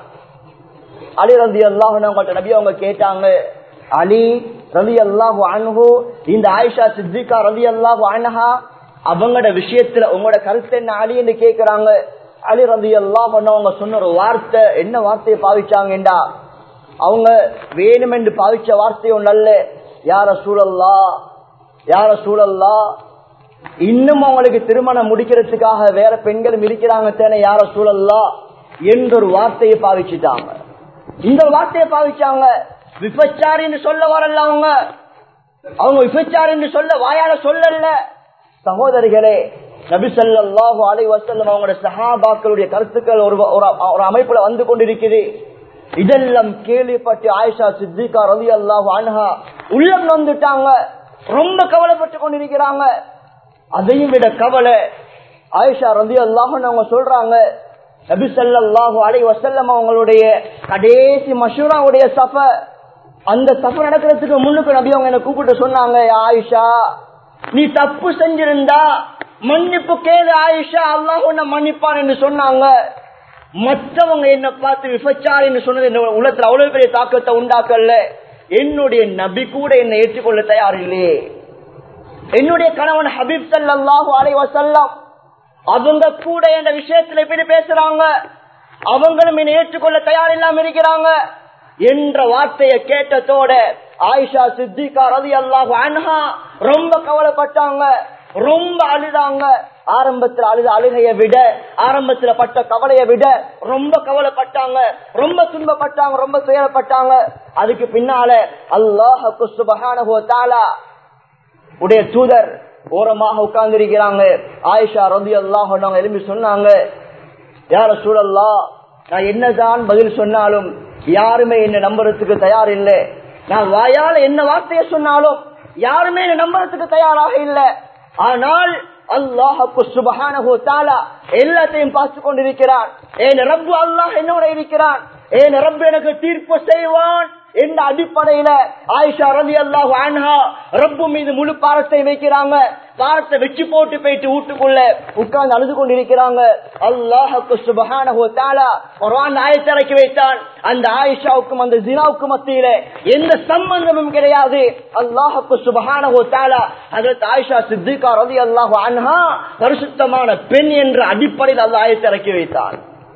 அலி ரதி அல்லாஹ் நபி அவங்க கேட்டாங்க அலி ரவி அல்லாஹு அன்ஹு இந்த ஆயிஷா சித்திகா ரவி அல்லாஹு அன்ஹா அவங்களோட விஷயத்துல உங்களோட கருத்து என்ன அலி என்று கேக்குறாங்க அலி ரவி அல்லாஹ் அவங்க சொன்ன ஒரு வார்த்தை என்ன வார்த்தையை பாவிச்சாங்கடா அவங்க வேணுமென்று பாவிச்ச வார்த்தை ஒன்றல்ல யார சூழல்லா யார சூழல்லா இன்னும் அவங்களுக்கு திருமணம் முடிக்கிறதுக்காக வேற பெண்களும் இருக்கிறாங்க தேன யார சூழல்லா என்ற ஒரு வார்த்தையை பாவிச்சுட்டாங்க இந்த வார்த்தையை பாவிச்சாங்க விபச்சாரின்னு சொல்ல வரல அவங்க அவங்க விபச்சாரின்னு சொல்ல வாயால சொல்லல சகோதரிகளே நபி ஸல்லல்லாஹு அலைஹி வஸல்லம் அவங்களோட சஹாபாக்களுடைய கருத்துக்கள் ஒரு ஒரு- ஒரு அமைப்புல வந்து கொண்டிருக்குது இதெல்லாம் கேள்விப்பட்டு ஆயிஷா சித்திகா ரவி அல்லாஹ் அன்ஹா உள்ளம் வந்துட்டாங்க ரொம்ப கவலைப்பட்டு கொண்டிருக்கிறாங்க அதையும் விட கவலை ஆயிஷா ரவி அல்லாஹ் அவங்க சொல்றாங்க நபி ஸல்லல்லாஹு அலைஹி வஸல்லம் அவங்களுடைய கடைசி மஷூராவுடைய சஃப அந்த சஃப நடக்கிறதுக்கு முன்னுக்கு நபி அவங்க என்ன கூப்பிட்டு சொன்னாங்க "யா ஆயிஷா நீ தப்பு செஞ்சிருந்தா மன்னிப்பு கேளு ஆயிஷா அல்லாஹ் உன்னை மன்னிப்பான் என்று சொன்னாங்க மற்றவங்க என்ன பார்த்து விபச்சார் என்று சொன்னது என்ன உள்ளத்துல அவ்வளவு பெரிய தாக்கத்தை உண்டாக்கல என்னுடைய நபி கூட என்னை ஏற்றுக்கொள்ள தயார் இல்லையே என்னுடைய கணவன் ஹபீப் ஸல்லல்லாஹு அலைஹி வஸல்லம் அவங்க கூட இந்த விஷயத்துல எப்படி பேசுறாங்க அவங்களும் என்னை ஏற்றுக்கொள்ள தயார் இல்லாம இருக்கிறாங்க என்ற வார்த்தையை கேட்டதோட ஆயிஷா சித்திகா ரதி அல்லாஹு அன்ஹா ரொம்ப கவலைப்பட்டாங்க ரொம்ப அழுதாங்க ஆரம்பத்துல அழுத அழுகைய விட ஆரம்பத்துல பட்ட கவலையை விட ரொம்ப கவலைப்பட்டாங்க ரொம்ப துன்பப்பட்டாங்க ரொம்ப துயரப்பட்டாங்க அதுக்கு பின்னால அல்லாஹு சுபஹானஹு தஆலா உடைய தூதர் ஓரமாக உட்கார்ந்து இருக்கிறாங்க ஆயிஷா ரதி அல்லாஹ் எழுப்பி சொன்னாங்க யார சூழல்லா நான் என்னதான் பதில் சொன்னாலும் யாருமே என்ன நம்புறதுக்கு தயார் இல்லை நான் வாயால என்ன வார்த்தையை சொன்னாலும் யாருமே என்ன நம்புறதுக்கு தயாராக இல்லை ஆனால் அல்லாஹுக்கு சுபஹானஹு தஆலா எல்லாத்தையும் பார்த்து கொண்டிருக்கிறான் ஏன் ரப்பு அல்லாஹ் என்னோட இருக்கிறான் ஏன் ரப்பு எனக்கு தீர்ப்பு செய்வான் என்ற அடிப்படையில ஆயிஷா ரவி அல்லாஹு அன்ஹா ரப்பு மீது முழு பாரத்தை வைக்கிறாங்க பாரத்தை வச்சு போட்டு போயிட்டு வீட்டுக்குள்ள உட்கார்ந்து அழுது கொண்டிருக்கிறாங்க அல்லாஹுக்கு சுபஹானஹு தஆலா குர்ஆன் ஆயத்தை இறக்கி வைத்தான் அந்த ஆயிஷாவுக்கும் அந்த ஜினாவுக்கும் மத்தியில எந்த சம்பந்தமும் கிடையாது அல்லாஹுக்கு சுபஹானஹு தஆலா ஹஜரத் ஆயிஷா சித்திகா ரலியல்லாஹு அன்ஹா பரிசுத்தமான பெண் என்ற அடிப்படையில் அல்லாஹ் ஆயத்தை இறக்கி வைத்தான்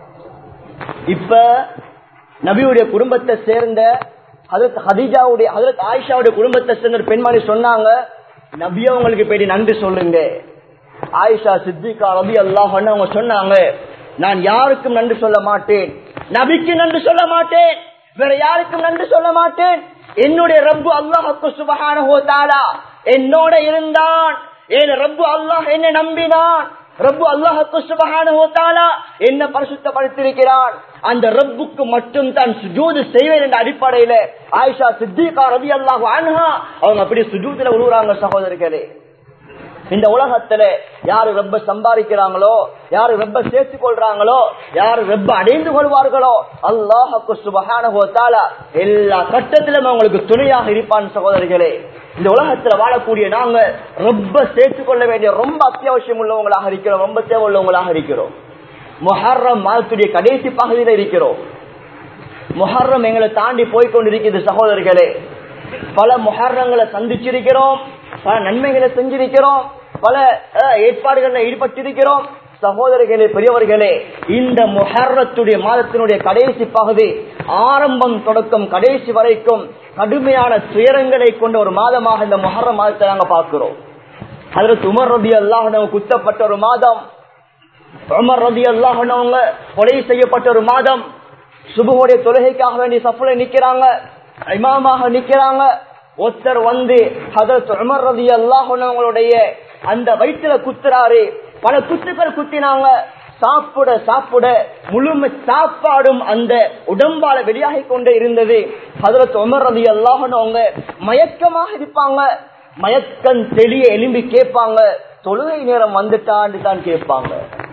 இப்ப நபியுடைய குடும்பத்தை சேர்ந்த ஹதரத் ஹதீஜாவுடைய ஹதரத் ஆயிஷாவுடைய குடும்பத்தை சேர்ந்த ஒரு பெண்மணி சொன்னாங்க நபி அவங்களுக்கு போயிட்டு நன்றி சொல்லுங்க ஆயிஷா சித்திகா ரபி அல்லாஹ் அவங்க சொன்னாங்க நான் யாருக்கும் நன்றி சொல்ல மாட்டேன் நபிக்கு நன்றி சொல்ல மாட்டேன் வேற யாருக்கும் நன்றி சொல்ல மாட்டேன் என்னுடைய ரப்பு அல்லாஹுக்கு சுபஹானஹு தஆலா என்னோட இருந்தான் என் ரப்பு அல்லாஹ் என்ன நம்பினான் ரப்பு அல்லாஹுக்கு சுபஹானஹு தஆலா என்ன பரிசுத்தப்படுத்தியிருக்கிறான் அந்த ரப்புக்கு மட்டும் தான் சுஜூது செய்வேன் என்ற அடிப்படையில ஆயிஷா சித்திகா ரலியல்லாஹு அன்ஹா அவங்க அப்படி சுஜூதுல உருவுறாங்க சகோதரர்களே இந்த உலகத்துல யாரு ரொம்ப சம்பாதிக்கிறாங்களோ யாரு ரொம்ப சேர்த்து கொள்றாங்களோ யாரு ரொம்ப அடைந்து கொள்வார்களோ அல்லாஹுக்கு சுபஹானஹு தஆலா எல்லா கட்டத்திலும் அவங்களுக்கு துணையாக இருப்பான் சகோதரிகளே இந்த உலகத்துல வாழக்கூடிய நாங்க ரொம்ப சேர்த்து கொள்ள வேண்டிய ரொம்ப அத்தியாவசியம் உள்ளவங்களாக இருக்கிறோம் ரொம்ப தேவை உள்ளவங்களாக இருக்கிறோம் மொஹர்ரம் மாதத்துடைய கடைசி பகுதியில இருக்கிறோம் மொஹர்ரம் எங்களை தாண்டி போய்கொண்டிருக்கிறது சகோதரர்களே பல மொஹர்ரங்களை சந்திச்சிருக்கிறோம் பல நன்மைகளை செஞ்சிருக்கிறோம் பல அஹ், ஏற்பாடுகள்ல ஈடுபட்டிருக்கிறோம் சகோதரர்களே பெரியவர்களே இந்த முஹர்ரத்துடைய மாதத்தினுடைய கடைசி பகுதி ஆரம்பம் தொடக்கம் கடைசி வரைக்கும் கடுமையான துயரங்களை கொண்ட ஒரு மாதமாக இந்த முஹர்ர மாதத்தை நாங்க பார்க்கிறோம் அதற்கு உமர் ரபி அல்லாஹ் குத்தப்பட்ட ஒரு மாதம் உமர் ரபி அல்லாஹ் அவங்க கொலை செய்யப்பட்ட ஒரு மாதம் சுபுடைய தொழுகைக்காக வேண்டி சஃபுல நிக்கிறாங்க இமாமாக நிக்கிறாங்க ஒருத்தர் வந்து ஹதரத் உமர் ரதி அல்லாஹுடைய அந்த வயிற்றுல குத்துறாரு பல குத்துக்கள் குத்தினாங்க சாப்பிட சாப்பிட முழுமை சாப்பாடும் அந்த உடம்பால வெளியாகி கொண்டே இருந்தது ஹதரத் உமர் ரதி அல்லாஹுனவங்க மயக்கமாக இருப்பாங்க மயக்கம் தெளிய எலும்பி கேட்பாங்க தொழுகை நேரம் வந்துட்டான்னு தான் கேட்பாங்க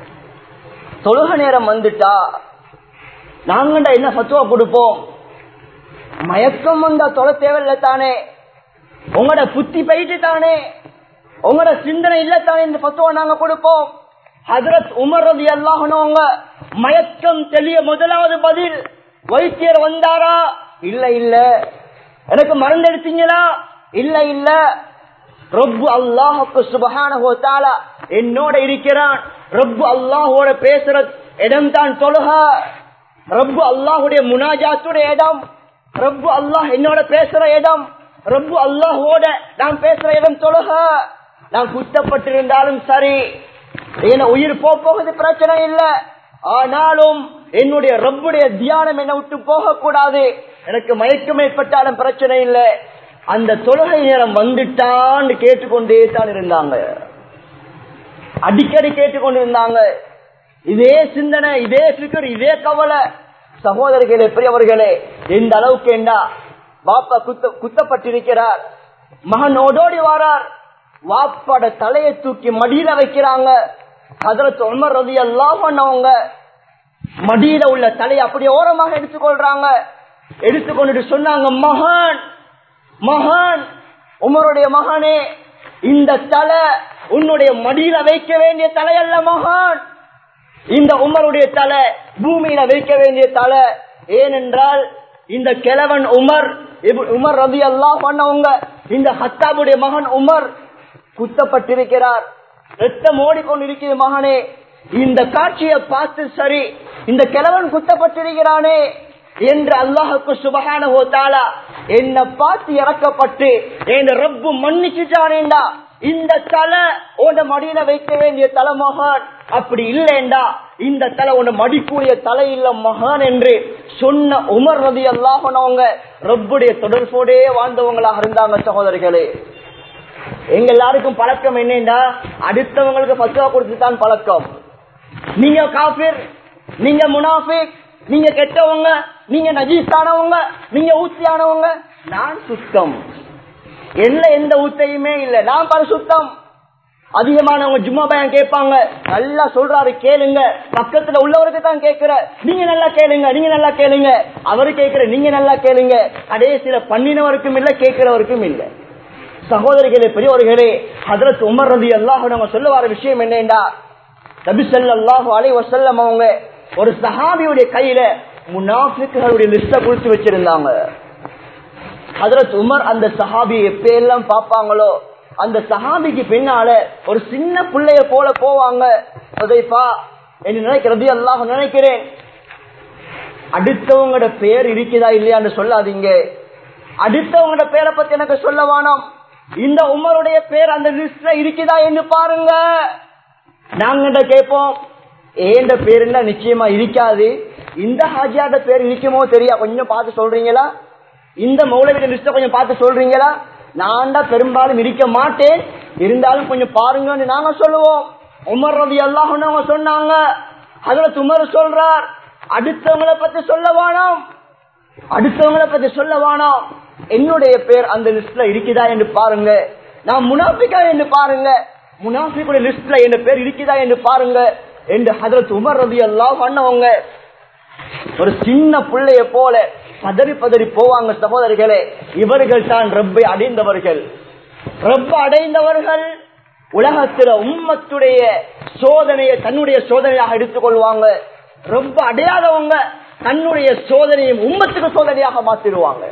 தொழுகை நேரம் வந்துட்டா நாங்கண்டா என்ன சத்துவா கொடுப்போம் மயக்கம் வந்தா தொலை தேவையில்ல தானே உங்களோட புத்தி போயிட்டு தானே உங்களோட சிந்தனை இல்ல தானே இந்த பத்துவா நாங்க கொடுப்போம் ஹதரத் உமர் ரதி அல்லாஹனவங்க மயக்கம் தெளிய முதலாவது பதில் வைத்தியர் வந்தாரா இல்ல இல்ல எனக்கு மருந்து எடுத்தீங்களா இல்ல இல்ல ரப்பு அல்லாஹுக்கு சுபஹானஹு தஆலா என்னோட இருக்கிறான் ரப்பு அல்லாஹோட பேசுற இடம் தான் தொழுக ரப்பு அல்லாஹுடைய முனாஜாத்துடைய இடம் ரப்பு அல்லாஹ் என்னோட பேசுற இடம் ரப்பு அல்லாஹோட நான் பேசுற இடம் தொழுக நான் குத்தப்பட்டிருந்தாலும் சரி என உயிர் போக போகுது பிரச்சனை இல்ல ஆனாலும் என்னுடைய ரப்புடைய தியானம் என்னை விட்டு போக கூடாது எனக்கு மயக்கம் ஏற்பட்டாலும் பிரச்சனை இல்லை அந்த தொழுகை நேரம் வந்துட்டான்னு கேட்டுக்கொண்டே தான் இருந்தாங்க அடிக்கடி கேட்டுக்கொண்டிருந்தாங்க இதே சிந்தனை இதே பிகர் இதே கவலை சகோதரர்களே பெரியவர்களே எந்த அளவுக்கு என்ன வாப்பா குத்த குத்தப்பட்டிருக்கிறார் மகன் ஓடோடி வாரார் வாப்பாட தலையை தூக்கி மடியில வைக்கிறாங்க அதற்கு உமர் ரதி எல்லாம் பண்ணவங்க மடியில உள்ள தலையை அப்படியே ஓரமாக எடுத்துக்கொள்றாங்க எடுத்துக்கொண்டுட்டு சொன்னாங்க மகான் மகான் உமருடைய மகனே இந்த தலை உன்னுடைய மடியில வைக்க வேண்டிய தலை அல்ல மகான் இந்த உமருடைய தலை பூமியில வைக்க வேண்டிய தலை ஏனென்றால் இந்த கிழவன் உமர் இப்னு உமர் ரதி அல்லாஹ் பண்ணவங்க இந்த ஹத்தாபுடைய மகன் உமர் குத்தப்பட்டிருக்கிறார் ரத்தம் ஓடிக்கொண்டிருக்கிறது மகனே இந்த காட்சியை பார்த்து சரி இந்த கிழவன் குத்தப்பட்டிருக்கிறானே என்று அல்லாஹுக்கு சுபகான ஹோத்தாலா என்ன பார்த்து இறக்கப்பட்டு என் ரப்பு மன்னிச்சுட்டானேண்டா இந்த தலை உன மடியில வைக்க வேண்டிய தலை மகான் அப்படி இல்லைண்டா இந்த தலை உன மடிக்கூடிய தலை இல்ல மகான் என்று சொன்ன உமர் ரதி அல்லாஹனவங்க ரப்புடைய தொடர்போடே வாழ்ந்தவங்களாக இருந்தாங்க சகோதரிகளே எங்க எல்லாருக்கும் பழக்கம் என்னண்டா அடுத்தவங்களுக்கு பத்துவா கொடுத்து தான் பழக்கம் நீங்க காபிர் நீங்க முனாஃபிக் நீங்க கெட்டவங்க நீங்க நஜீஸானவங்க நீங்க ஊத்தியானவங்க நான் சுத்தம் என்ன எந்த ஊத்தையுமே இல்ல நான் பரிசுத்தம் அதிகமானவங்க ஜும்மா பயம் கேட்பாங்க நல்லா சொல்றாரு கேளுங்க பக்கத்துல உள்ளவருக்கு தான் கேட்கிற நீங்க நல்லா கேளுங்க நீங்க நல்லா கேளுங்க அவரு கேட்கிற நீங்க நல்லா கேளுங்க கடைசியில பண்ணினவருக்கும் இல்ல கேட்கிறவருக்கும் இல்ல சகோதரிகளே பெரியவர்களே ஹதரத் உமர் ரதி அல்லாஹ் நம்ம சொல்ல வர விஷயம் என்னண்டா நபி ஸல்லல்லாஹு அலைஹி வஸல்லம் அவங்க ஒரு சஹாபியுடைய கையில முனாஃபிக்குகளுடைய லிஸ்ட கொடுத்து வச்சிருந்தாங்க ஹதரத் உமர் அந்த சஹாபியை எப்ப எல்லாம் பார்ப்பாங்களோ அந்த சஹாபிக்கு பின்னால ஒரு சின்ன பிள்ளைய போல போவாங்க உதைப்பா என்று நினைக்கிறது அல்லாஹ் நினைக்கிறேன் அடுத்தவங்களோட பேர் இருக்குதா இல்லையான்னு சொல்லாதீங்க அடுத்தவங்களோட பேரை பத்தி எனக்கு சொல்ல வேணாம் இந்த உமருடைய பேர் அந்த லிஸ்ட்ல இருக்குதா என்று பாருங்க நாங்க கேட்போம் ஏண்ட பேர் என்ன நிச்சயமா இருக்காது இந்த ஹாஜியாட பேர் இருக்குமோ தெரியா கொஞ்சம் பார்த்து சொல்றீங்களா இந்த மௌலவிட லிஸ்ட கொஞ்சம் பார்த்து சொல்றீங்களா நான் தான் பெரும்பாலும் இருக்க மாட்டேன் இருந்தாலும் கொஞ்சம் பாருங்கன்னு நாங்க சொல்லுவோம் உமர் ரவி அல்லாஹ் சொன்னாங்க அதுல உமர் சொல்றார் அடுத்தவங்களை பத்தி சொல்ல வேணாம் அடுத்தவங்களை பத்தி சொல்ல வேணாம் என்னுடைய பேர் அந்த லிஸ்ட்ல இருக்குதா என்று பாருங்க நான் முனாஃபிகா என்று பாருங்க முனாஃபிக்குடைய லிஸ்ட்ல என் பேர் இருக்குதா என்று பாருங்க என்று ஹதரத் உமர் ரவி அல்லாஹ் பண்ணவங்க ஒரு சின்ன பிள்ளைய போல பதறி பதறி போவாங்க சகோதரிகளே இவர்கள் தான் ரப்பை அடைந்தவர்கள் ரப்ப அடைந்தவர்கள் உலகத்துல உம்மத்துடைய சோதனையை தன்னுடைய சோதனையாக எடுத்துக்கொள்வாங்க ரொம்ப அடையாதவங்க தன்னுடைய சோதனையும் உம்மத்துக்கு சோதனையாக மாத்திடுவாங்க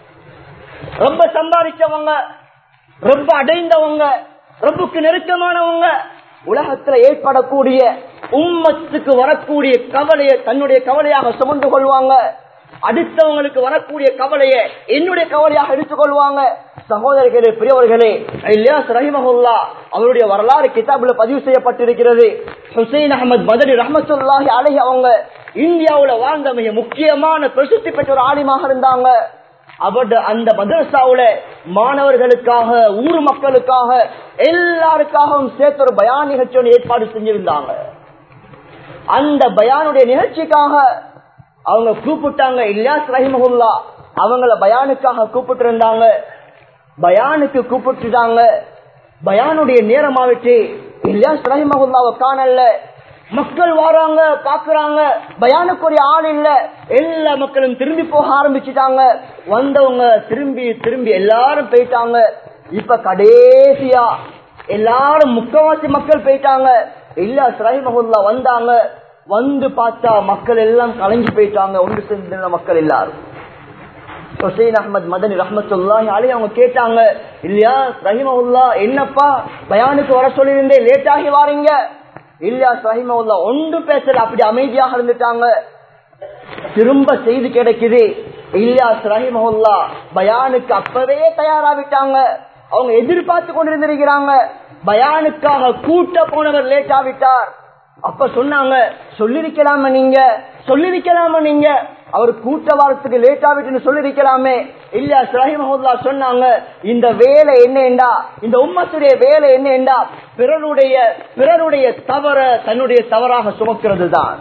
ரொம்ப சம்பாதிச்சவங்க ரொம்ப அடைந்தவங்க ரொம்பக்கு நெருக்கமானவங்க உலகத்துல ஏற்படக்கூடிய உம்மத்துக்கு வரக்கூடிய கவலையை தன்னுடைய கவலையாக சுமந்து கொள்வாங்க அடுத்தவங்களுக்கு வரக்கூடிய கவலையை என்னுடைய கவலையாக எடுத்துக்கொள்வாங்க சகோதரர்களே பெரியவர்களே இல்யாஸ் ரஹிமஹுல்லா அவருடைய வரலாறு கிதாபுல பதிவு செய்யப்பட்டிருக்கிறது ஹுசைன் அகமது பதரி ரஹமத்துல்லாஹி அலஹி அவங்க இந்தியாவுல வாழ்ந்த மிக முக்கியமான பிரசித்தி பெற்ற ஒரு ஆலிமாக இருந்தாங்க அவருடைய அந்த மதரசாவுல மாணவர்களுக்காக ஊர் மக்களுக்காக எல்லாருக்காகவும் சேர்த்து ஒரு பயான் நிகழ்ச்சி ஒன்று ஏற்பாடு செஞ்சிருந்தாங்க அந்த பயானுடைய நிகழ்ச்சிக்காக அவங்க கூப்பிட்டாங்க இல்லாஸ் ரஹிமஹுல்லா அவங்கள பயானுக்காக கூப்பிட்டு இருந்தாங்க பயானுக்கு கூப்பிட்டுட்டாங்க பயானுடைய நேரமாவிட்டு இல்லாஸ் ரஹிமஹுல்லாவை காணல மக்கள் வராங்க பாக்குறாங்க பயானுக்குரிய ஆள் இல்ல எல்லா மக்களும் திரும்பி போக ஆரம்பிச்சுட்டாங்க வந்தவங்க திரும்பி திரும்பி எல்லாரும் போயிட்டாங்க இப்ப கடைசியா எல்லாரும் முக்கவாசி மக்கள் போயிட்டாங்க இல்ல ரஹிமஹுல்லா வந்தாங்க வந்து பார்த்தா மக்கள் எல்லாம் கலைஞ்சு போயிட்டாங்க ஒன்று சேர்ந்த மக்கள் எல்லாரும் ஹுசைன் அஹமத் மதனி ரஹமத்துல்லாஹி அலி அவங்க கேட்டாங்க இல்லையா ரஹிமவுல்லா என்னப்பா பயானுக்கு வர சொல்லியிருந்தேன் லேட் ஆகி வாரீங்க இல்லையா ரஹிமவுல்லா ஒன்று பேசல அப்படி அமைதியாக இருந்துட்டாங்க திரும்ப செய்தி கிடைக்குது இல்லையா ரஹிமவுல்லா பயானுக்கு அப்பவே தயாராவிட்டாங்க அவங்க எதிர்பார்த்து கொண்டிருந்திருக்கிறாங்க பயானுக்காக கூட்ட போனவர் லேட் ஆவிட்டார் அப்ப சொன்னாங்க சொல்லிருக்கலாம நீங்க சொல்லிருக்கலாம நீங்க அவர் கூட்ட வாரத்துக்கு லேட் ஆகிட்டு சொல்லிருக்கலாமே இல்ல சஹிமஹுல்லா சொன்னாங்க இந்த வேலை என்னண்டா இந்த உம்மத்துடைய வேலை என்னண்டா பிறருடைய பிறருடைய தவற தன்னுடைய தவறாக சுமக்கிறது தான்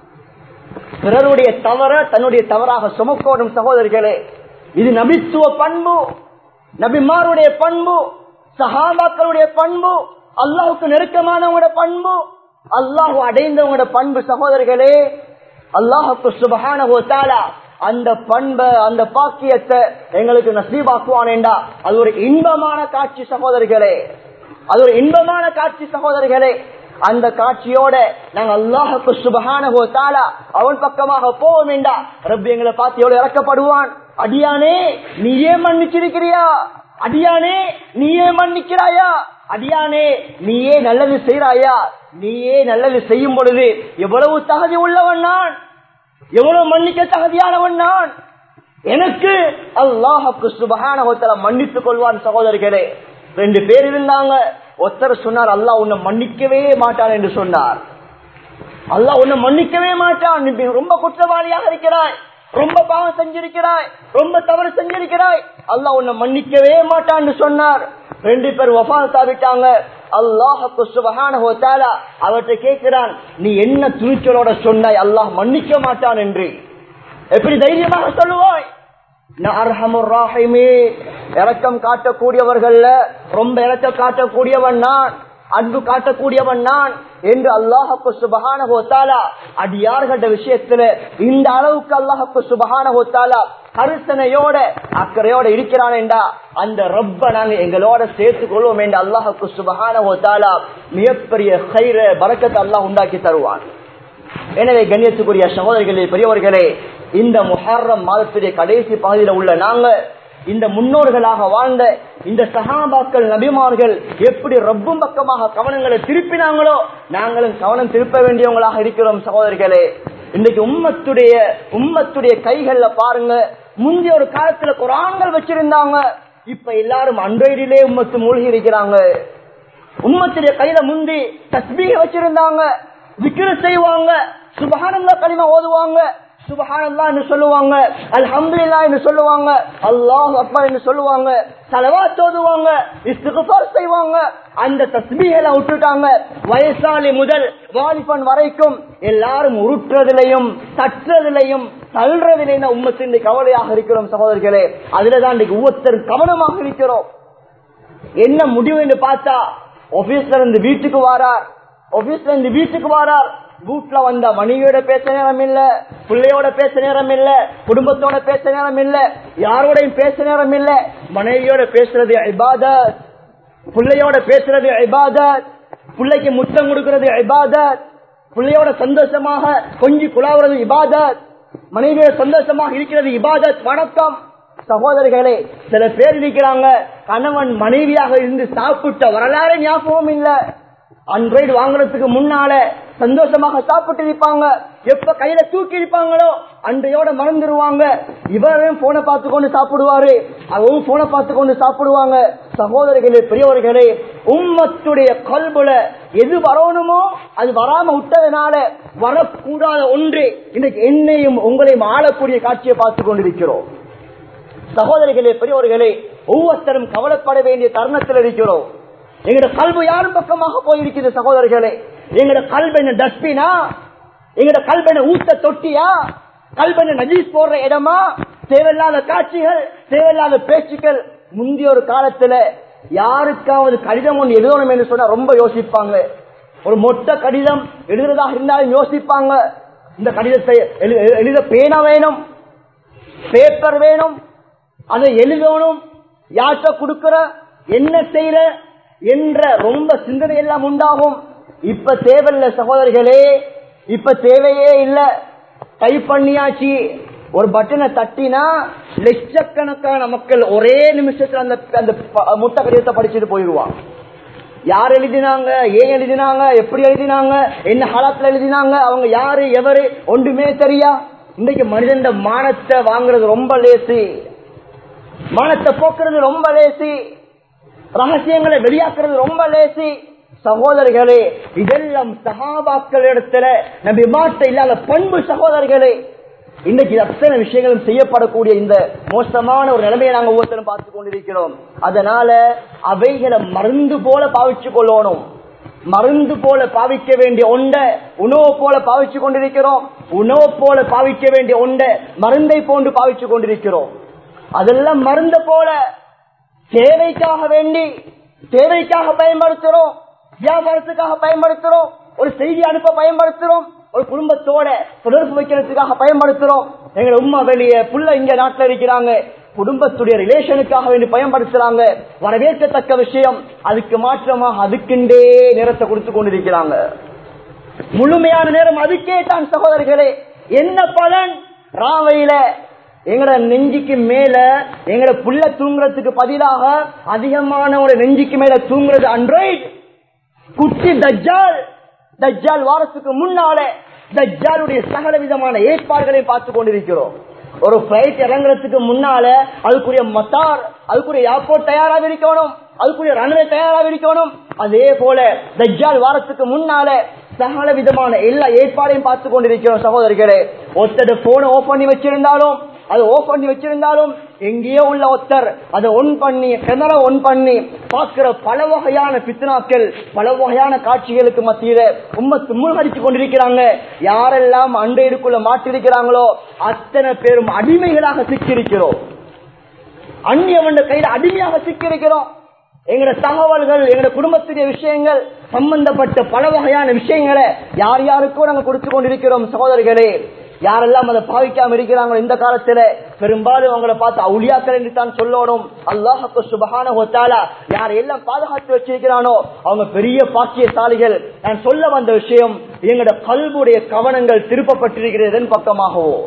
பிறருடைய தவற தன்னுடைய தவறாக சுமக்கோடும் சகோதரிகளே இது நபித்துவ பண்பு நபிமாருடைய பண்பு சஹாபாக்களுடைய பண்பு அல்லாஹுக்கு நெருக்கமானவங்களோட பண்பு அல்லாஹு அடைந்தவங்களோட பண்பு சகோதரிகளே அல்லாஹுக்கு சுபகான அந்த பண்பை அந்த பாக்கியத்தை எங்களுக்கு நசீபாக்குவானேண்டா அது ஒரு இன்பமான காட்சி சகோதரிகளே அது ஒரு இன்பமான காட்சி சகோதரிகளே அந்த காட்சியோட நாங்க அல்லாஹுக்கு சுபகான அவன் பக்கமாக போக வேண்டாம் ரப்பி எங்களை பார்த்து எவ்வளவு இறக்கப்படுவான் அடியானே நீயே மன்னிச்சிருக்கிறியா அடியானே நீயே மன்னிக்கிறாயா அடியானே நீயே நல்லது செய்யறாயா நீயே நல்லது செய்யும் பொழுது எவ்வளவு தகுதி உள்ளவன் நான் எவ்வளவு மன்னிக்க தகுதியானவன் நான் எனக்கு அல்லாஹுக்கு சுபகான மன்னித்துக் கொள்வான் சகோதரர்களே ரெண்டு பேர் இருந்தாங்க ஒருத்தர் சொன்னார் அல்லாஹ் உன்னை மன்னிக்கவே மாட்டான் என்று சொன்னார் அல்லாஹ் உன்னை மன்னிக்கவே மாட்டான் நீ ரொம்ப குற்றவாளியாக இருக்கிறாய் ரொம்ப பாவம் செஞ்சிருக்கிறாய் ரொம்ப தவறு செஞ்சிருக்கிறாய் அல்லாஹ் உன்னை மன்னிக்கவே மாட்டான்னு சொன்னார் ரெண்டு பேர் வஃபாத் ஆகிட்டாங்க அல்லாஹுக்கு சுபஹான அவர்கிட்ட கேட்கிறான் நீ என்ன துணிச்சலோட சொன்னாய் அல்லாஹ் மன்னிக்க மாட்டான் என்று எப்படி தைரியமாக சொல்லுவாய் இறக்கம் காட்டக்கூடியவர்கள் ரொம்ப இறக்கம் காட்டக்கூடியவன் நான் அன்பு காட்டக்கூடியவன் நான் என்று அல்லாஹப்பு சுபகான ஹோத்தாலா அடியார்கிட்ட விஷயத்துல இந்த அளவுக்கு அல்லாஹப்பு சுபகான ஹோத்தாலா கருத்தனையோட அக்கறையோட இருக்கிறான் என்றா அந்த ரப்ப நாங்க எங்களோட சேர்த்துக் கொள்வோம் என்று அல்லாஹுக்கு சுபகான ஹோத்தாலா மிகப்பெரிய கயிற பறக்கத்தை அல்லாஹ் உண்டாக்கி தருவான் எனவே கண்ணியத்துக்குரிய சகோதரிகளே பெரியவர்களே இந்த முஹர்ரம் மாதத்துடைய கடைசி பகுதியில் உள்ள நாங்க இந்த முன்னோர்களாக வாழ்ந்த இந்த சகாபாக்கள் நபிமார்கள் எப்படி ரப்பும் பக்கமாக கவனங்களை திருப்பினாங்களோ நாங்களும் கவனம் திருப்ப வேண்டியவங்களாக இருக்கிறோம் சகோதரிகளே இன்னைக்கு உம்மத்துடைய உம்மத்துடைய கைகள்ல பாருங்க முந்தைய ஒரு காலத்துல குரான்கள் வச்சிருந்தாங்க இப்ப எல்லாரும் அன்றையிலே உம்மத்து மூழ்கி இருக்கிறாங்க உம்மத்துடைய கையில முந்தி தஸ்பீக வச்சிருந்தாங்க விக்கிர செய்வாங்க சுபகானந்தா களிமா ஓதுவாங்க சுபஹானல்லா என்று சொல்லுவாங்க அல்ஹம்துலில்லா என்று சொல்லுவாங்க அல்லாஹ் அப்பா என்று சொல்லுவாங்க தலவாத் ஓதுவாங்க இஸ்திகுஃபார் செய்வாங்க அந்த தஸ்பீகளை விட்டுட்டாங்க வயசாலி முதல் வாலிபன் வரைக்கும் எல்லாரும் உருட்டுறதிலையும் தட்டுறதிலையும் தள்ளுறதிலையும் உம்மத்தின் கவலையாக இருக்கிறோம் சகோதரர்களே அதுலதான் இன்னைக்கு ஒவ்வொருத்தர் கவனமாக இருக்கிறோம் என்ன முடிவு என்று பார்த்தா ஆபீஸ்ல இருந்து வீட்டுக்கு வாரார் ஆபீஸ்ல இருந்து வீட்டுக்கு வாரார் வீட்டுல வந்த மனைவியோட பேச நேரம் இல்ல பிள்ளையோட பேச நேரம் இல்ல குடும்பத்தோட பேச நேரம் இல்ல யாரோடையும் பேச நேரம் இல்ல மனைவியோட பேசுறது இபாதத் பிள்ளையோட பேசுறது இபாதத் பிள்ளைக்கு முத்தம் கொடுக்கிறது இபாதத் பிள்ளையோட சந்தோஷமாக கொஞ்சி குழாவுறது இபாதத் மனைவியோட சந்தோஷமாக இருக்கிறது இபாதத் வணக்கம் சகோதரிகளே சில பேர் இருக்கிறாங்க கணவன் மனைவியாக இருந்து சாப்பிட்ட வரலாறு ஞாபகம் இல்ல அன்றைடு வாங்குறதுக்கு முன்னால சந்தோஷமாக சாப்பிட்டு இருப்பாங்க எப்ப கையில தூக்கி இருப்பாங்களோ அன்றையோட மறந்துடுவாங்க இவரும் போனை பார்த்து கொண்டு சாப்பிடுவாரு அவரும் போனை பார்த்து கொண்டு சாப்பிடுவாங்க சகோதரிகளே பெரியவர்களே உம்மத்துடைய கல்புல எது வரணுமோ அது வராம விட்டதுனால வரக்கூடாத ஒன்று இன்னைக்கு என்னையும் உங்களையும் ஆளக்கூடிய காட்சியை பார்த்து கொண்டிருக்கிறோம் சகோதரிகளே பெரியவர்களே ஒவ்வொருத்தரும் கவலைப்பட வேண்டிய தருணத்தில் இருக்கிறோம் எங்கட கல்வி யாரும் பக்கமாக போயிருக்குது சகோதரர்களே எங்கட கல்வென டஸ்ட்பினா எங்கட கல்வென ஊத்த தொட்டியா கல்வென நஜீஸ் போடுற இடமா தேவையில்லாத காட்சிகள் தேவையில்லாத பேச்சுக்கள் முந்தைய ஒரு காலத்துல யாருக்காவது கடிதம் ஒன்று எழுதணும் என்று சொன்னா ரொம்ப யோசிப்பாங்க ஒரு மொட்டை கடிதம் எழுதுறதா இருந்தாலும் யோசிப்பாங்க இந்த கடிதத்தை எழு- எழுத பேனா வேணும் பேப்பர் வேணும் அதை எழுதணும் யார்கிட்ட கொடுக்கிற என்ன செய்யற என்ற ரொம்ப சிந்தனை எல்லாம் உண்டாகும் இப்ப தேவையில்ல சகோதரர்களே இப்ப தேவையே இல்ல டைப் பண்ணியாச்சு ஒரு பட்டனை தட்டினா லட்சக்கணக்கான மக்கள் ஒரே நிமிஷத்துல அந்த அந்த ப- முட்டை கடிதத்தை படிச்சுட்டு போயிடுவான் யார் எழுதினாங்க ஏன் எழுதினாங்க எப்படி எழுதினாங்க என்ன காலத்துல எழுதினாங்க அவங்க யாரு எவரு ஒன்றுமே தெரியா இன்னைக்கு மனிதன் மானத்தை வாங்குறது ரொம்ப லேசி மானத்தை போக்குறது ரொம்ப லேசி ரகசியங்களை வெளியாக்குறது ரொம்ப லேசி சகோதரர்களே இதெல்லாம் சகாபாக்கள் இடத்துல நம்பி மாட்ட இல்லாத பண்பு சகோதரர்களே இன்னைக்கு அத்தனை விஷயங்களும் செய்யப்படக்கூடிய இந்த மோசமான ஒரு நிலைமையை நாங்க ஒவ்வொருத்தரும் பார்த்து கொண்டிருக்கிறோம் அதனால அவைகளை மருந்து போல பாவிச்சு கொள்ளணும் மருந்து போல பாவிக்க வேண்டிய ஒன்றை உணவு போல பாவிச்சு கொண்டிருக்கிறோம் உணவு போல பாவிக்க வேண்டிய ஒன்றை மருந்தை போன்று பாவிச்சு கொண்டிருக்கிறோம் அதெல்லாம் மருந்த போல தேவைக்காக வேண்டி தேவைக்காக பயன்படுத்துறோம் வியாபாரத்துக்காக பயன்படுத்துறோம் ஒரு செய்தி அனுப்ப பயன்படுத்துறோம் ஒரு குடும்பத்தோட தொடர்பு வைக்கிறதுக்காக பயன்படுத்துறோம் எங்க உம்மா வெளியே புள்ள இங்க நாட்டில் இருக்கிறாங்க குடும்பத்துடைய ரிலேஷனுக்காக வேண்டி பயன்படுத்துறாங்க வரவேற்கத்தக்க விஷயம் அதுக்கு மாற்றமாக அதுக்குண்டே நேரத்தை கொடுத்து கொண்டிருக்கிறாங்க முழுமையான நேரம் அதுக்கே தான் சகோதரர்களே என்ன பலன் ராவையில எங்கட நெஞ்சுக்கு மேல எங்கட புள்ள தூங்குறதுக்கு பதிலாக அதிகமான ஒரு நெஞ்சுக்கு மேல தூங்குறது அண்ட்ராய்டு குட்டி தஜ்ஜால் தஜ்ஜால் வாரத்துக்கு முன்னால தஜ்ஜாலுடைய சகல விதமான ஏற்பாடுகளை பார்த்து கொண்டிருக்கிறோம் ஒரு பிளைட் இறங்குறதுக்கு முன்னால அதுக்குரிய மத்தார் அதுக்குரிய ஏர்போர்ட் தயாராக இருக்கணும் அதுக்குரிய ரன்வே தயாராக இருக்கணும் அதே போல தஜ்ஜால் வாரத்துக்கு முன்னால சகல விதமான எல்லா ஏற்பாடையும் பார்த்து கொண்டிருக்கிறோம் சகோதரிகளே ஒருத்தர் போனை ஓப் பண்ணி வச்சிருந்தாலும் அதை ஓப் பண்ணி வச்சிருந்தாலும் எங்கேயோ உள்ள ஒருத்தர் அதை ஒன் பண்ணி கேமரா ஒன் பண்ணி பார்க்கிற பல வகையான பித்னாக்கள் பல வகையான காட்சிகளுக்கு மத்தியில உம்மத்து மூழ்கடிச்சு கொண்டிருக்கிறாங்க யாரெல்லாம் அண்டையிற்குள்ள மாட்டிருக்கிறாங்களோ அத்தனை பேரும் அடிமைகளாக சிக்கியிருக்கிறோம் அந்நியவன் கையில அடிமையாக சிக்கியிருக்கிறோம் எங்கட தகவல்கள் எங்கட குடும்பத்துடைய விஷயங்கள் சம்பந்தப்பட்ட பல வகையான விஷயங்களை யார் யாருக்கோ நாங்க கொடுத்து கொண்டிருக்கிறோம் சகோதரர்களே யாரெல்லாம் அதை பாவிக்காம இருக்கிறாங்களோ இந்த காலத்துல பெரும்பாலும் அவங்களை பார்த்து அவுளியாக்கள் என்று தான் சொல்லணும் அல்லாஹு சுபகான ஒத்தாலா யார் எல்லாம் பாதுகாத்து வச்சிருக்கிறானோ அவங்க பெரிய பாக்கியசாலிகள் நான் சொல்ல வந்த விஷயம் எங்களோட கல்வுடைய கவனங்கள் திருப்பப்பட்டிருக்கிறதன் பக்கமாகவோ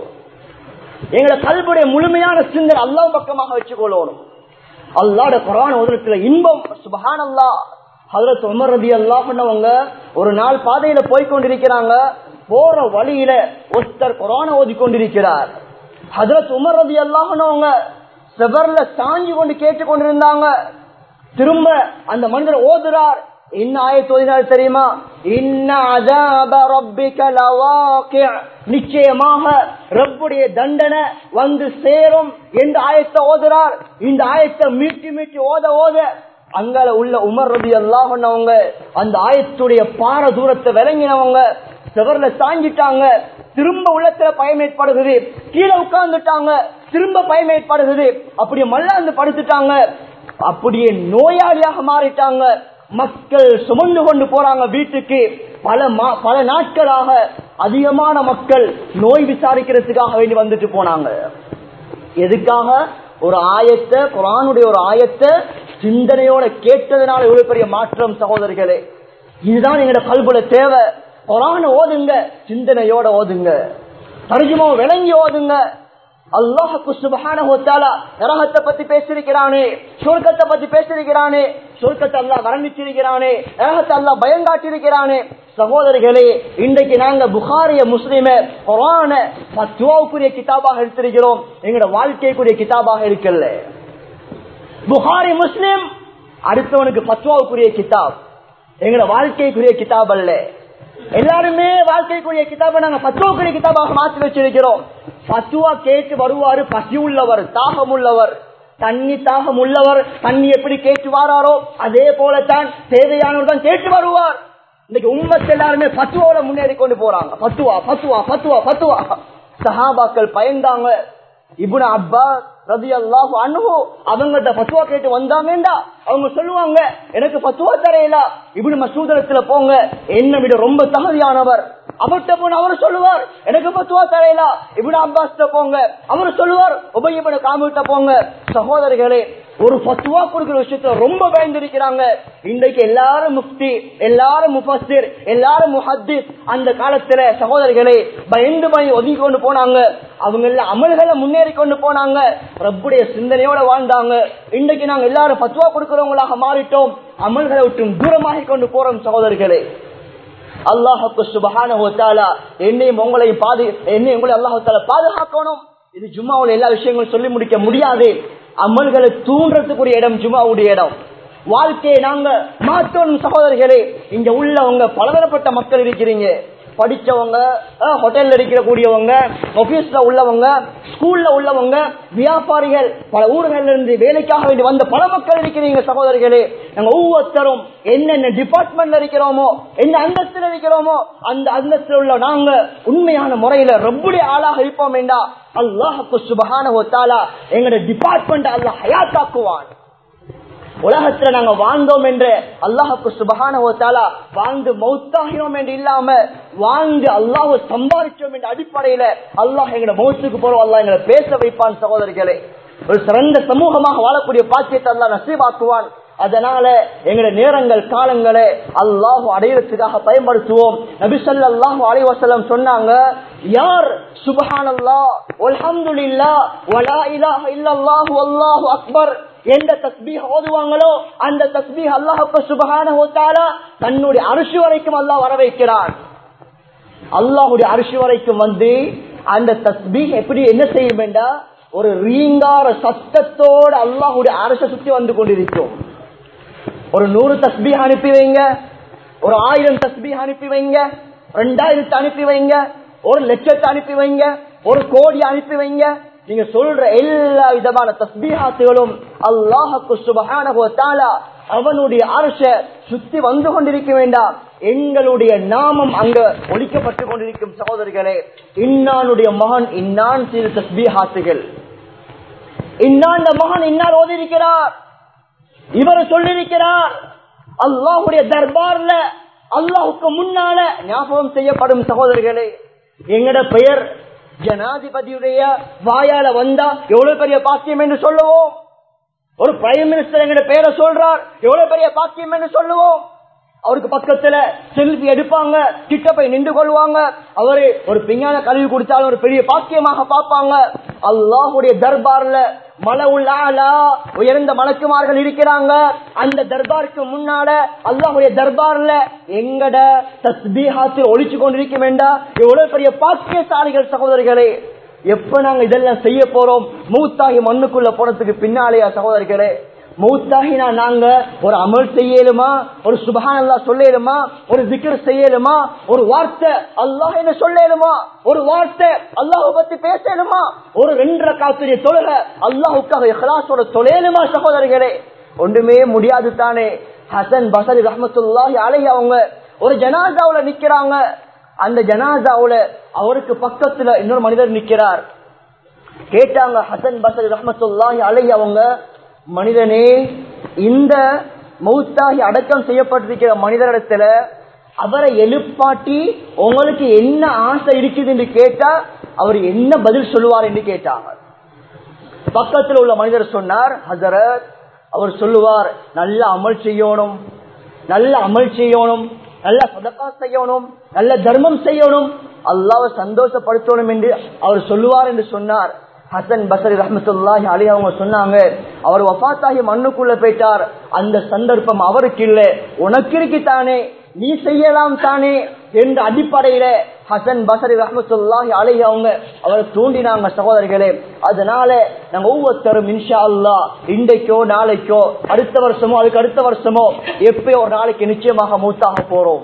எங்களோட கல்வுடைய முழுமையான சிந்தனை அல்லாஹ் பக்கமாக வச்சுக்கொள்ளணும் அல்லாட குரான் உதரத்துல இன்பம் சுபஹான் அல்லா ஹதரத் உமர் ரதி அல்லாஹ்னவங்க ஒரு நாள் பாதையில போய் கொண்டிருக்கிறாங்க போற வழியில ஒருத்தர் குரான ஓதி கொண்டிருக்கிறார் ஹதரத் உமர் ரதி அல்லாஹ்னவங்க செவர்ல சாஞ்சி கொண்டு கேட்டு கொண்டிருந்தாங்க திரும்ப அந்த மனிதர் ஓதுறார் என்ன ஆயத்து ஓதினார் தெரியுமா இன்ன அதாப ரப்பிக லவாக்கிஅ நிச்சயமாக ரப்புடைய தண்டனை வந்து சேரும் என்று ஆயத்தை ஓதுறார் இந்த ஆயத்தை மீட்டி மீட்டி ஓத ஓத அங்கால உள்ள உமர் ரதி அல்லாஹ்னவங்க அந்த ஆயத்துடைய பார தூரத்தை விளங்கினவங்க செவர்ல சாஞ்சிட்டாங்க திரும்ப உள்ளத்துல பயம் ஏற்படுகிறது கீழே உட்கார்ந்துட்டாங்க திரும்ப பயம் ஏற்படுகிறது அப்படியே மல்லாந்து படுத்துட்டாங்க அப்படியே நோயாளியாக மாறிட்டாங்க மக்கள் சுமந்து கொண்டு போறாங்க வீட்டுக்கு பல மா- பல நாட்களாக அதிகமான மக்கள் நோய் விசாரிக்கிறதுக்காக வேண்டி வந்துட்டு போனாங்க எதுக்காக ஒரு ஆயத்தை குரானுடைய ஒரு ஆயத்தை சிந்தனையோட கேட்டதுனால இவ்வளவு பெரிய மாற்றம் சகோதரர்களே இதுதான் எங்களோட கல்புல தேவை குரான ஓதுங்க சிந்தனையோட ஓதுங்க தர்ஜுமா விளங்கி ஓதுங்க அல்லாஹுக்கு சுபஹானஹு தஆலா நரகத்தை பத்தி பேசியிருக்கிறானே சொர்க்கத்தை பத்தி பேசியிருக்கிறானே சொர்க்கத்தை அல்லாஹ் வர்ணிச்சிருக்கிறானே நரகத்தை அல்லாஹ் பயங்காட்டியிருக்கிறானே சகோதரிகளே இன்றைக்கு நாங்க புகாரிய முஸ்லிம குரான பத்வாவுக்குரிய கிதாபாக எடுத்திருக்கிறோம் எங்களோட வாழ்க்கைக்குரிய கிதாபாக இருக்கல்ல புகாரி முஸ்லிம் அடுத்தவனுக்கு பத்வாவுக்குரிய கிதாப் எங்களோட வாழ்க்கைக்குரிய கிதாப் அல்ல எல்லாருமே வாழ்க்கைக்குரிய கிதாபை நாங்க பத்துவாக்குரிய கிதாபாக மாற்றி வச்சிருக்கிறோம் பத்துவா கேட்டு வருவாரு பசி உள்ளவர் தாகம் உள்ளவர் தண்ணி தாகம் உள்ளவர் தண்ணி எப்படி கேட்டு வாராரோ அதே போலத்தான் தேவையானவர் தான் கேட்டு வருவார் இன்னைக்கு உண்மத்து எல்லாருமே பத்துவாவோட முன்னேறி கொண்டு போறாங்க பத்துவா பத்துவா பத்துவா பத்துவா சஹாபாக்கள் பயந்தாங்க இபுன அப்பா ரதி அல்லாஹு அனுகு அவங்கள்ட்ட பத்துவா கேட்டு வந்தாங்கடா அவங்க சொல்லுவாங்க எனக்கு பத்துவா தரையில இபுன மசூதரத்துல போங்க என்ன விட ரொம்ப தகுதியானவர் அவர்கிட்ட போன அவர் சொல்லுவார் எனக்கு பத்துவா தரையில இபுன அப்பாஸ் போங்க அவர் சொல்லுவார் உபயபன காமிட்ட போங்க சகோதரர்களே ஒரு பத்துவா கொடுக்கிற விஷயத்துல ரொம்ப பயந்திருக்கிறாங்க இன்றைக்கு எல்லாரும் முஃப்தி எல்லாரும் முஃபஸ்திர் எல்லாரும் முஹத்திஸ் அந்த காலத்துல சகோதரர்களே பயந்து பயந்து ஒதுங்கி கொண்டு போனாங்க அவங்க எல்லாம் அமல்களை முன்னேறி கொண்டு போனாங்க ரப்புடைய சிந்தனையோட வாழ்ந்தாங்க இன்றைக்கு நாங்க எல்லாரும் பத்துவா கொடுக்கிறவங்களாக மாறிட்டோம் அமல்களை விட்டு தூரமாகி கொண்டு போறோம் சகோதரர்களே அல்லாஹுக்கு சுபஹான என்னையும் உங்களையும் பாது என்னையும் உங்களை அல்லாஹால பாதுகாக்கணும் இது ஜும்மாவுல எல்லா விஷயங்களும் சொல்லி முடிக்க முடியாது அமல்களை தூண்டுறதுக்குரிய இடம் ஜும்மாவுடைய இடம் வாழ்க்கையை நாங்க மாற்றணும் சகோதரர்களே இங்க உள்ளவங்க பலதரப்பட்ட மக்கள் இருக்கிறீங்க படிச்சவங்க அஹ், ஹோட்டல்ல இருக்கக்கூடியவங்க ஆபீஸ்ல உள்ளவங்க ஸ்கூல்ல உள்ளவங்க வியாபாரிகள் பல ஊர்கள்ல இருந்து வேலைக்காக வேண்டி வந்த பல மக்கள் இருக்கிறீங்க சகோதரர்களே நாங்க ஒவ்வொருத்தரும் என்னென்ன டிபார்ட்மெண்ட்ல இருக்கிறோமோ எந்த அந்தஸ்துல இருக்கிறோமோ அந்த அந்தஸ்துல உள்ள நாங்க உண்மையான முறையில ரொம்புடைய ஆளாக இருப்போம் என்றா அல்லாஹுக்கு சுபஹான எங்களோட டிபார்ட்மெண்ட் அல்லாஹ் ஹயாத்தாக்குவான் உலகத்துல நாங்க வாழ்ந்தோம் என்று அல்லாஹுக்கு சுபகான வாழ்ந்து மௌத்தாகினோம் என்று இல்லாம வாழ்ந்து அல்லாஹ் சம்பாதிச்சோம் என்ற அடிப்படையில அல்லாஹ் எங்களை மௌத்துக்கு போறோம் அல்லாஹ் எங்களை பேச வைப்பான் சகோதரர்களே ஒரு சிறந்த சமூகமாக வாழக்கூடிய பாக்கியத்தை அல்லாஹ் நசீவாக்குவான் அதனால எங்களுடைய நேரங்கள் காலங்களை அல்லாஹ் அடையிறதுக்காக பயன்படுத்துவோம் நபிசல்லாஹு அலைவசலம் சொன்னாங்க யார் சுபஹானல்லா அல்ஹம்துலில்லா வலா இலாஹ இல்லல்லாஹு அல்லாஹு அக்பர் எந்த தஸ்பீஹ் ஓதுவாங்களோ அந்த தஸ்பீஹ் அல்லாஹ் சுபஹான தன்னுடைய அரிசி வரைக்கும் அல்லாஹ் வர வைக்கிறான் அல்லாஹுடைய அரிசி வரைக்கும் வந்து அந்த தஸ்பீ எப்படி என்ன செய்ய வேண்டாம் ஒரு ரீங்கார சத்தத்தோடு அல்லாஹுடைய அரச சுத்தி வந்து கொண்டிருக்கும் ஒரு நூறு தஸ்பீ அனுப்பி வைங்க ஒரு ஆயிரம் தஸ்பீ அனுப்பி வைங்க ரெண்டாயிரத்தை அனுப்பி வைங்க ஒரு லட்சத்தை அனுப்பி வைங்க ஒரு கோடி அனுப்பி வைங்க நீங்க சொல்ற எல்லா விதமான தஸ்பீஹாத்துகளும் அல்லாஹுக்கு சுபஹானஹு வ தஆலா அவனுடைய அரச சுத்தி வந்து கொண்டிருக்க வேண்டாம் எங்களுடைய நாமம் அங்க ஒழிக்கப்பட்டு கொண்டிருக்கும் சகோதரர்களே இன்னானுடைய மகன் இன்னான் செய்த தஸ்பீஹாத்துகள் இன்னாண்ட மகன் இன்னார் ஓதிருக்கிறார் இவர் சொல்லியிருக்கிறார் அல்லாஹுடைய தர்பார்ல அல்லாஹுக்கு முன்னால ஞாபகம் செய்யப்படும் சகோதரர்களே எங்கட பெயர் ஜனாதிபதியுடைய வாயால வந்தா எவ்வளவு பெரிய பாக்கியம் என்று சொல்லுவோம் ஒரு பிரைம் மினிஸ்டர் எங்கட பெயரை சொல்றார் எவ்வளவு பெரிய பாக்கியம் என்று சொல்லுவோம் அவருக்கு பக்கத்துல செல்ஃபி எடுப்பாங்க கிட்ட போய் நின்று கொள்வாங்க அவரு ஒரு பிஞ்ஞான கல்வி கொடுத்தாலும் ஒரு பெரிய பாக்கியமாக பார்ப்பாங்க அல்லாஹுடைய தர்பார்ல மல உள்ளாலா உயர்ந்த மலக்குமார்கள் இருக்கிறாங்க அந்த தர்பாருக்கு முன்னால அல்லாஹுடைய தர்பார்ல எங்கட தஸ்பீஹாத்தில் ஒழிச்சு கொண்டிருக்க வேண்டாம் எவ்வளவு பெரிய பாக்கியசாலிகள் சகோதரிகளே எப்ப நாங்க இதெல்லாம் செய்ய போறோம் மூத்தாகி மண்ணுக்குள்ள போறதுக்கு பின்னாலேயா சகோதரிகளே மௌத்தாகினா நாங்க ஒரு அமல் செய்யலுமா ஒரு சுபஹான் அல்லா சொல்லலுமா ஒரு திக்கர் செய்யலுமா ஒரு வார்த்தை அல்லாஹ் என்ன சொல்லலுமா ஒரு வார்த்தை அல்லாஹ் பத்தி பேசலுமா ஒரு ரெண்டரை காத்துடைய தொழுக அல்லாஹுக்காக இஹ்லாஸோட தொலையலுமா சகோதரர்களே ஒன்றுமே முடியாது தானே ஹசன் பசரி ரஹமத்துல்லாஹி அலைஹி அவங்க ஒரு ஜனாசாவுல நிக்கிறாங்க அந்த ஜனாசாவுல அவருக்கு பக்கத்துல இன்னொரு மனிதர் நிக்கிறார் கேட்டாங்க ஹசன் பசரி ரஹமத்துல்லாஹி அலைஹி அவங்க மனிதனே இந்த மௌத்தாகி அடக்கம் செய்யப்பட்டிருக்கிற மனிதரிடத்துல அவரை எழுப்பாட்டி உங்களுக்கு என்ன ஆசை இருக்குது என்று கேட்டா அவர் என்ன பதில் சொல்லுவார் என்று கேட்டாங்க பக்கத்தில் உள்ள மனிதர் சொன்னார் ஹசரத் அவர் சொல்லுவார் நல்ல அமல் செய்யணும் நல்ல அமல் செய்யணும் நல்ல சதக்கா செய்யணும் நல்ல தர்மம் செய்யணும் அல்லாவை சந்தோஷப்படுத்தணும் என்று அவர் சொல்லுவார் என்று சொன்னார் ஹசன் பசரி ரஹமத்துல்லாஹி அலி அவங்க சொன்னாங்க அவர் வஃத்தாகி மண்ணுக்குள்ள போயிட்டார் அந்த சந்தர்ப்பம் அவருக்கு இல்ல உனக்கு இருக்கு தானே நீ செய்யலாம் தானே என்ற அடிப்படையில ஹசன் பசரி ரஹமத்துல்லாஹி அலி அவங்க அவரை தூண்டினாங்க சகோதரிகளே அதனால நாங்க ஒவ்வொருத்தரும் இன்ஷா அல்லா இன்றைக்கோ நாளைக்கோ அடுத்த வருஷமோ அதுக்கு அடுத்த வருஷமோ எப்பயோ ஒரு நாளைக்கு நிச்சயமாக மூத்தாக போறோம்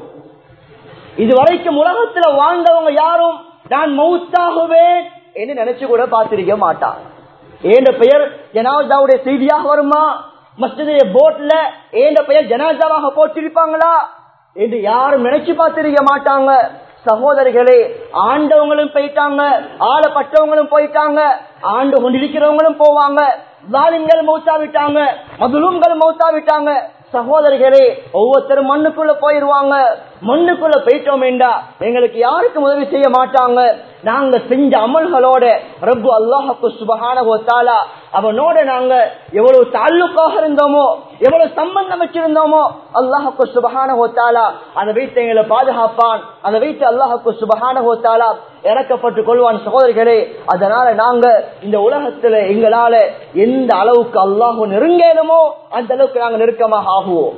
இதுவரைக்கும் உலகத்துல வாழ்ந்தவங்க யாரும் நான் மௌத்தாகுவேன் என்று நினைச்சு கூட பார்த்திருக்க மாட்டான் ஏண்ட பெயர் ஜனாசாவுடைய செய்தியாக வருமா மஸ்ஜிதுடைய போட்ல ஏண்ட பெயர் ஜனாசாவாக போட்டிருப்பாங்களா என்று யாரும் நினைச்சு பார்த்திருக்க மாட்டாங்க சகோதரிகளே ஆண்டவங்களும் போயிட்டாங்க ஆளப்பட்டவங்களும் போயிட்டாங்க ஆண்டு கொண்டிருக்கிறவங்களும் போவாங்க ஜாலிம்கள் மௌத்தா விட்டாங்க மதுலும்கள் மௌத்தா விட்டாங்க சகோதரிகளே ஒவ்வொருத்தரும் மண்ணுக்குள்ள போயிருவாங்க மண்ணுக்குள்ள போயிட்டோம் என்றா எங்களுக்கு யாருக்கும் உதவி செய்ய மாட்டாங்க நாங்க செஞ்ச அமல்களோட ரப்பு அல்லாஹுக்கு சுபகான தாலா அவனோட நாங்க எவ்வளவு தாலுக்காக இருந்தோமோ எவ்வளவு சம்பந்தம் வச்சிருந்தோமோ அல்லாஹுக்கு சுபகான தாலா அதை வைத்து எங்களை பாதுகாப்பான் அதை வைத்து அல்லாஹுக்கு சுபகான தாலா இறக்கப்பட்டு கொள்வான் சகோதரிகளே அதனால நாங்க இந்த உலகத்துல எங்களால எந்த அளவுக்கு அல்லாஹு நெருங்கணுமோ அந்த அளவுக்கு நாங்க நெருக்கமாக ஆகுவோம்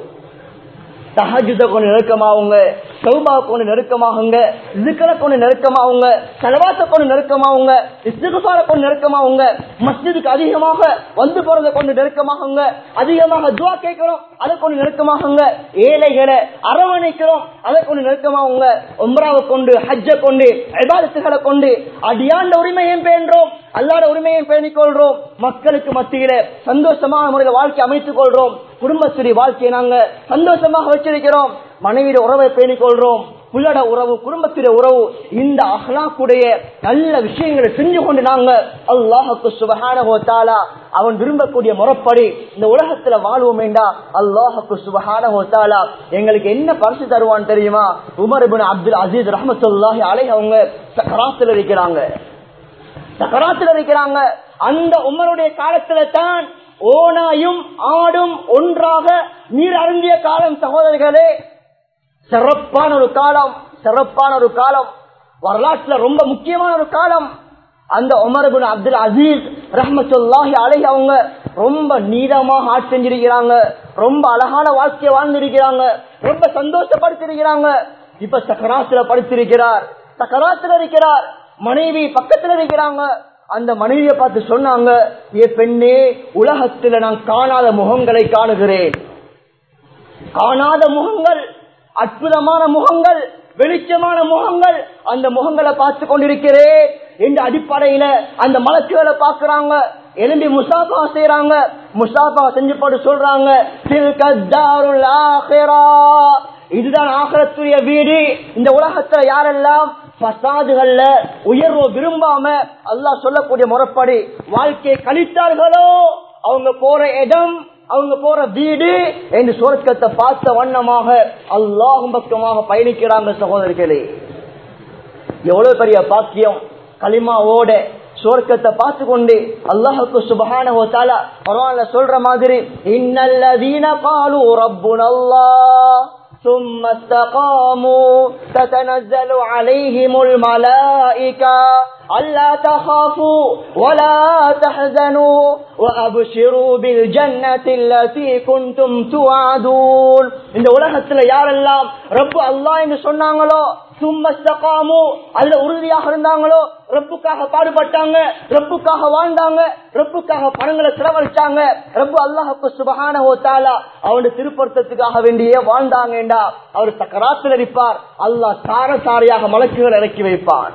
தஹஜுத கொண்டு நெருக்கமாவுங்க சௌபா கொண்டு நெருக்கமாகுங்க இதுக்களை கொண்டு நெருக்கமாவுங்க செலவாத்த கொண்டு நெருக்கமாவுங்க இஸ்திகுபார கொண்டு நெருக்கமாவுங்க மஸ்ஜிதுக்கு அதிகமாக வந்து போறதை கொண்டு நெருக்கமாகுங்க அதிகமாக துவா கேட்கிறோம் அதை கொண்டு நெருக்கமாகுங்க ஏழைகளை அரவணைக்கிறோம் அதை கொண்டு நெருக்கமாகுங்க ஒம்ராவை கொண்டு ஹஜ்ஜ கொண்டு ஐபாதத்துகளை கொண்டு அடியாண்ட உரிமையும் பேன்றோம் அல்லாத உரிமையை பேணிக் கொள்றோம் மக்களுக்கு மத்தியில சந்தோஷமான முறையில் வாழ்க்கை அமைத்துக் கொள்றோம் குடும்பத்துடைய வாழ்க்கையை நாங்க சந்தோஷமாக வச்சிருக்கிறோம் மனைவிയുടെ உறவை பேணிக் கொள்றோம் புள்ளட உறவு குடும்பத்துடைய உறவு இந்த அஹ்லாக்குடைய நல்ல விஷயங்களை செஞ்சு கொண்டு நாங்க அல்லாஹுக்கு சுபஹானஹோத்தாலா அவன் விரும்பக்கூடிய முறைப்படி இந்த உலகத்துல வாழ்வோம் வேண்டா அல்லாஹுக்கு சுபஹானஹோத்தாலா எங்களுக்கு என்ன பரிசு தருவான்னு தெரியுமா உமர் இபின் அப்துல் அசீஸ் ரஹமத்துல்லாஹி அலை அவங்க சக்கராத்தில் இருக்கிறாங்க சக்கராத்தில் இருக்கிறாங்க அந்த உமருடைய காலத்துல தான் ஓனாயும் ஆடும் ஒன்றாக நீர் அருந்திய காலம் சகோதரர்களே சிறப்பான ஒரு காலம் சிறப்பான ஒரு காலம் வரலாற்றுல ரொம்ப முக்கியமான ஒரு காலம் அந்த உமரபுன் அப்துல் அசீஸ் ரஹமத்துல்லாஹி அலை அவங்க ரொம்ப நீளமாக ஆட்சி செஞ்சிருக்கிறாங்க ரொம்ப அழகான வாழ்க்கையை வாழ்ந்திருக்கிறாங்க ரொம்ப சந்தோஷப்படுத்திருக்கிறாங்க இப்ப சக்கராசுல படித்திருக்கிறார் சக்கராத்துல இருக்கிறார் மனைவி பக்கத்துல இருக்கிறாங்க அந்த மனைவியை பார்த்து சொன்னாங்க ஏ பெண்ணே உலகத்துல நான் காணாத முகங்களை காணுகிறேன் காணாத முகங்கள் அற்புதமான முகங்கள் வெளிச்சமான முகங்கள் அந்த முகங்களை பார்த்து கொண்டிருக்கிறேன் என்ற அடிப்படையில அந்த மலக்குகளை பாக்குறாங்க எழும்பி முசாஃபா செய்யறாங்க முசாஃபா செஞ்சு போட்டு சொல்றாங்க "தில்க தாருல் ஆখিরা." இதுதான் ஆகரத்துடைய வீடு இந்த உலகத்துல யாரெல்லாம் பசாதுகள்ல உயர்வு விரும்பாம அல்லாஹ் சொல்லக்கூடிய முறைப்படி வாழ்க்கையை கழித்தார்களோ அவங்க போற இடம் அவங்க போற வீடு என்று சுரக்கத்தை பார்த்த வண்ணமாக அல்லாஹும் பக்கமாக பயணிக்கிறாங்க சகோதரர்களே எவ்வளவு பெரிய பாக்கியம் களிமாவோட சுவர்க்கத்தை பார்த்து கொண்டு அல்லாஹுக்கு சுபஹான பரவாயில்ல சொல்ற மாதிரி இன்னல்லதீன பாலு ரப்புனல்லாஹ் ثم استقاموا تتنزل عليهم الملائكة ألا تخافوا ولا تحزنوا وأبشروا بالجنة التي كنتم توعدون இந்த உலகத்துல யாரெல்லாம் ரப்பு அல்லாஹ் என்று சொன்னாங்களோ சும்மஸ்தகாமு அதுல உறுதியாக இருந்தாங்களோ ரப்புக்காக பாடுபட்டாங்க ரப்புக்காக வாழ்ந்தாங்க ரப்புக்காக பணங்களை செலவழிச்சாங்க ரப்பு அல்லாஹுக்கு சுபகான ஓத்தாலா அவனுடைய திருப்பொருத்தத்துக்காக வேண்டியே வாழ்ந்தாங்கடா அவர் சக்கராத்தில் இருப்பார் அல்லாஹ் சார சாரையாக மலக்குகள் இறக்கி வைப்பான்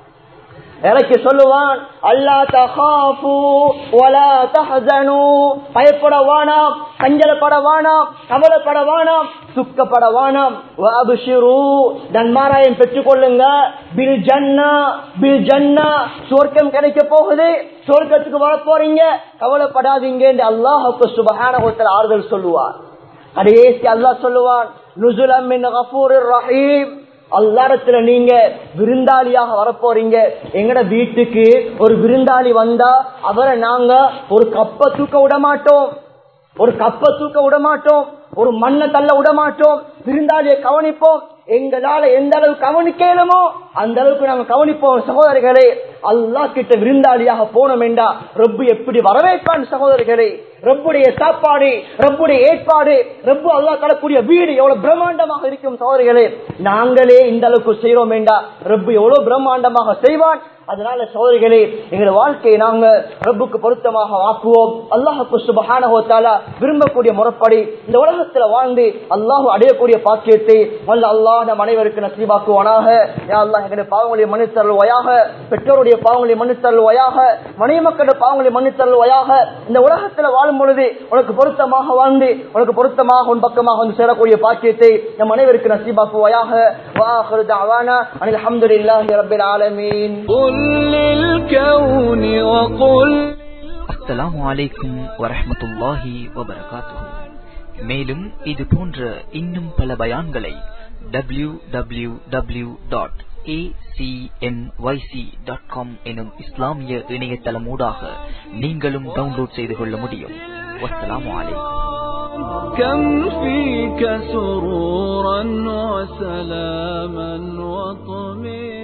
இறக்கி சொல்லுவான் அல்லா தகாஃபு வலா தஹ்சனு பயப்பட வேணாம் கஞ்சலப்பட வேணாம் கவலைப்பட வேணாம் துக்கப்பட வேணாம் வஅப்ஷிரு நன்மாராயம் பெற்றுக் கொள்ளுங்க பில் ஜன்னா பில் ஜன்னா சொர்க்கம் கிடைக்க போகுது சொர்க்கத்துக்கு வர போறீங்க கவலைப்படாதீங்க என்று அல்லாஹுக்கு சுபஹானஹு வ தஆலா ஆறுதல் சொல்லுவார் கடைசி அல்லாஹ் சொல்லுவான் நுசுலம் மின் கஃபூரிர் ரஹீம் அல்லாடத்துல நீங்க விருந்தாளியாக வரப்போறீங்க எங்கட வீட்டுக்கு ஒரு விருந்தாளி வந்தா அவரை நாங்க ஒரு கப்ப தூக்க விட மாட்டோம் ஒரு கப்ப தூக்க விட மாட்டோம் ஒரு மண்ணை தள்ள விட மாட்டோம் விருந்தாளியை கவனிப்போம் எங்களால எந்த அளவு கவனிக்கலுமோ அந்த அளவுக்கு நாங்க கவனிப்போம் சகோதரர்களே அல்லாஹ் கிட்ட விருந்தாளியாக போனோம் என்றா ரப்பு எப்படி வரவேற்பான் சகோதரர்களே ரப்புடைய சாப்பாடு ரப்புடைய ஏற்பாடு ரப்பு அல்லாஹ் தரக்கூடிய வீடு எவ்வளவு பிரம்மாண்டமாக இருக்கும் சகோதரிகளே நாங்களே இந்த அளவுக்கு செய்யறோம் வேண்டா ரப்பு எவ்வளவு பிரம்மாண்டமாக செய்வான் அதனால சோதரிகளே எங்களோட வாழ்க்கையை நாங்க ரப்புக்கு பொருத்தமாக ஆக்குவோம் அல்லாஹுக்கு சுபஹானஹோத்தாலா விரும்பக்கூடிய முறைப்படி இந்த உலகத்துல வாழ்ந்து அல்லாஹு அடையக்கூடிய பாக்கியத்தை வல்ல அல்லாஹ் நம் அனைவருக்கு நசீபாக்குவானாக யா அல்லாஹ் எங்களுடைய பாவங்களை மன்னித்தருள்வாயாக பெற்றோருடைய பாவங்களை மன்னித்தருள்வாயாக மனைவி மக்களுடைய பாவங்களை மன்னித்தருள்வாயாக இந்த உலகத்துல வாழும் பொழுது உனக்கு பொருத்தமாக வாழ்ந்து உனக்கு பொருத்தமாக உன் பக்கமாக வந்து சேரக்கூடிய பாக்கியத்தை நம் அனைவருக்கு நசீபாக்குவாயாக வாஹரு தஅவானா அனில் அல்ஹம்துலில்லாஹி ரப்பில் ஆலமீன் قل للكون وقل அஸ்ஸலாமு அலைக்கும் வரஹ்மத்துல்லாஹி வபரகாத்துஹு மேலும் இது போன்ற இன்னும் பல பயான்களை W W W dot dot com எனும் இஸ்லாமிய இணையதளமூடாக நீங்களும் டவுன்லோட் செய்து கொள்ள முடியும் வஸ்ஸலாமு அலைக்கும் كم فيك سرورا وسلاما وطمئنا